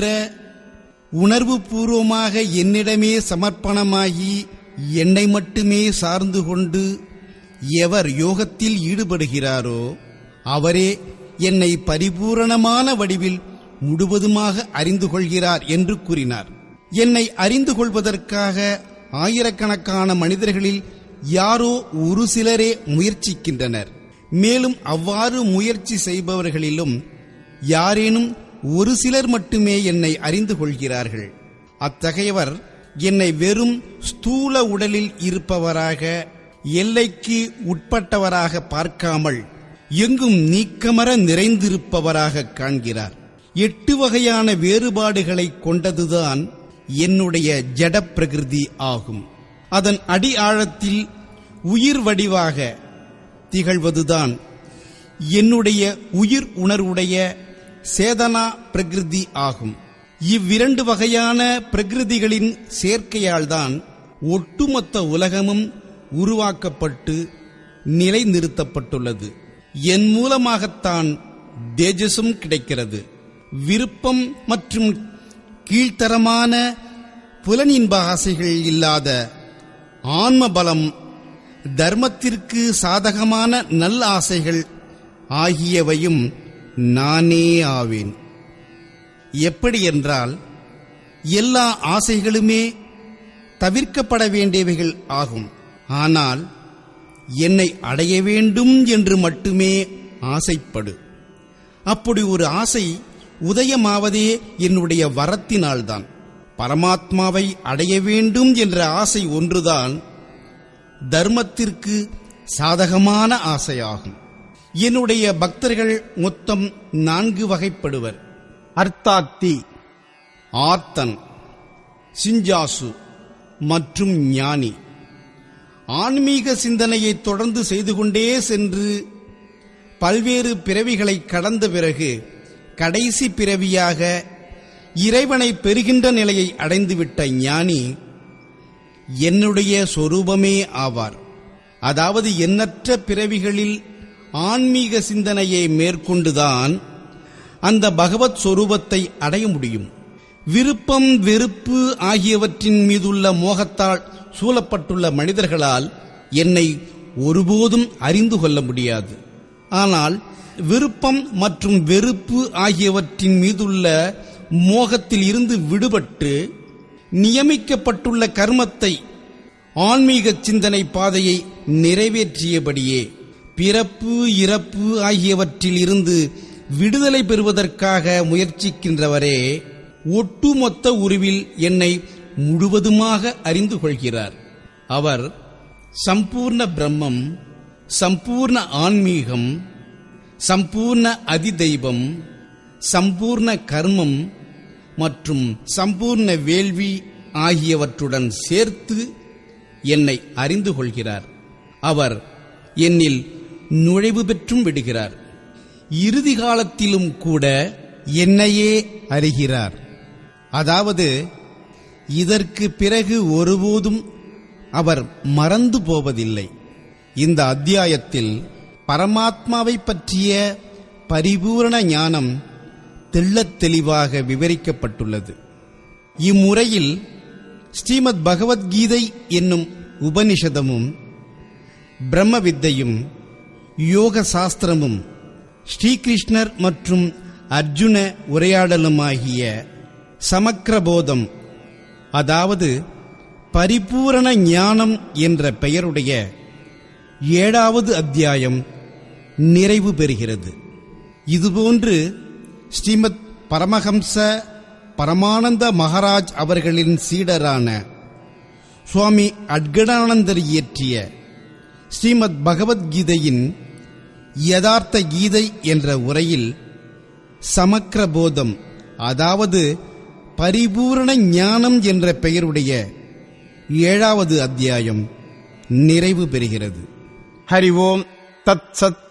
உணர்வு பூர்வமாக என்னிடமே சமர்ப்பணமாகி என்னை மட்டுமே சார்ந்து கொண்டு எவர் யோகத்தில் ஈடுபடுகிறாரோ அவரே என்னை பரிபூரணமான வடிவில் முழுவதுமாக அறிந்து கொள்கிறார் என்று கூறினார் என்னை அறிந்து கொள்வதற்காக ஆயிரக்கணக்கான மனிதர்களில் யாரோ ஒரு சிலரே முயற்சிக்கின்றனர் மேலும் அவ்வாறு முயற்சி செய்பவர்களிலும் யாரேனும் ஒரு சிலர் மட்டுமே என்னை அறிந்து கொள்கிறார்கள் அத்தகையவர் என்னை வெறும் ஸ்தூல உடலில் இருப்பவராக எல்லைக்கு உட்பட்டவராக பார்க்காமல் எங்கும் நீக்கமர நிறைந்திருப்பவராக காண்கிறார் எட்டு வகையான வேறுபாடுகளை கொண்டதுதான் என்னுடைய ஜட பிரகிருதி ஆகும் அதன் அடி ஆழத்தில் உயிர் வடிவாக திகழ்வதுதான் என்னுடைய உயிர் உணர்வுடைய சேதனா பிரகிருதி ஆகும் இவ்விரண்டு வகையான பிரகிருதிகளின் சேர்க்கையால்தான் ஒட்டுமொத்த உலகமும் உருவாக்கப்பட்டு நிலைநிறுத்தப்பட்டுள்ளது என் மூலமாகத்தான் தேஜஸும் கிடைக்கிறது விருப்பம் மற்றும் கீழ்த்தரமான புலனின்ப ஆசைகள் இல்லாத ஆன்ம பலம் தர்மத்திற்கு சாதகமான நல்ல ஆசைகள் ஆகியவையும் நானே ஆவேன் எப்படி என்றால் எல்லா ஆசைகளுமே தவிர்க்கப்பட வேண்டியவைகள் ஆகும் ஆனால் என்னை அடைய வேண்டும் என்று மட்டுமே ஆசைப்படு அப்படி ஒரு ஆசை உதயமாவதே என்னுடைய வரத்தினால்தான் பரமாத்மாவை அடைய வேண்டும் என்ற ஆசை ஒன்றுதான் தர்மத்திற்கு சாதகமான ஆசையாகும் என்னுடைய பக்தர்கள் மொத்தம் நான்கு வகைப்படுவர் அர்த்தாத்தி ஆர்த்தன் சிஞ்சாசு மற்றும் ஞானி ஆன்மீக சிந்தனையை தொடர்ந்து செய்து கொண்டே சென்று பல்வேறு பிறவிகளை கடந்த பிறகு கடைசி பிறவியாக இறைவனை பெறுகின்ற நிலையை அடைந்துவிட்ட ஞானி என்னுடைய சொரூபமே ஆவார் அதாவது எண்ணற்ற பிறவிகளில் ஆன்மீக சிந்தனையை மேற்கொண்டுதான் அந்த பகவத் சொரூபத்தை அடைய முடியும் விருப்பம் வெறுப்பு ஆகியவற்றின் மீதுள்ள மோகத்தால் சூழப்பட்டுள்ள மனிதர்களால் என்னை ஒருபோதும் அறிந்து கொள்ள முடியாது ஆனால் விருப்பம் மற்றும் வெறுப்பு ஆகியவற்றின் மீதுள்ள மோகத்தில் இருந்து விடுபட்டு நியமிக்கப்பட்டுள்ள கர்மத்தை ஆன்மீக சிந்தனை பாதையை நிறைவேற்றியபடியே பிறப்பு இறப்பு ஆகியவற்றில் இருந்து விடுதலை பெறுவதற்காக முயற்சிக்கின்றவரே ஒட்டுமொத்த உருவில் என்னை முழுவதுமாக அறிந்து கொள்கிறார் அவர் சம்பூர்ண பிரம்மம் சம்பூர்ண ஆன்மீகம் சம்பூர்ண அதிதெய்வம் சம்பூர்ண கர்மம் மற்றும் சம்பூர்ண வேள்வி ஆகியவற்றுடன் சேர்த்து என்னை அறிந்து கொள்கிறார் அவர் என்னில் நுழைவு பெற்றும் விடுகிறார் இறுதி காலத்திலும் கூட என்னையே அறிகிறார் அதாவது இதற்கு பிறகு ஒருபோதும் அவர் மறந்து போவதில்லை இந்த அத்தியாயத்தில் பரமாத்மாவை பற்றிய பரிபூரண ஞானம் தெள்ளத் தெளிவாக விவரிக்கப்பட்டுள்ளது இம்முறையில் ஸ்ரீமத் பகவத்கீதை என்னும் உபனிஷதமும் பிரம்ம வித்தையும் யோக சாஸ்திரமும் ஸ்ரீகிருஷ்ணர் மற்றும் அர்ஜுன உரையாடலுமாகிய சமக்கிரபோதம் அதாவது பரிபூரண ஞானம் என்ற பெயருடைய ஏழாவது அத்தியாயம் நிறைவு பெறுகிறது இதுபோன்று ஸ்ரீமத் பரமஹம்ச பரமானந்த மகாராஜ் அவர்களின் சீடரான சுவாமி அட்கடானந்தர் இயற்றிய ஸ்ரீமத் பகவத்கீதையின் யதார்த்த கீதை என்ற உரையில் சமக்கிரபோதம் அதாவது பரிபூரண ஞானம் என்ற பெயருடைய ஏழாவது அத்தியாயம் நிறைவு பெறுகிறது ஹரி ஓம் தத் சத்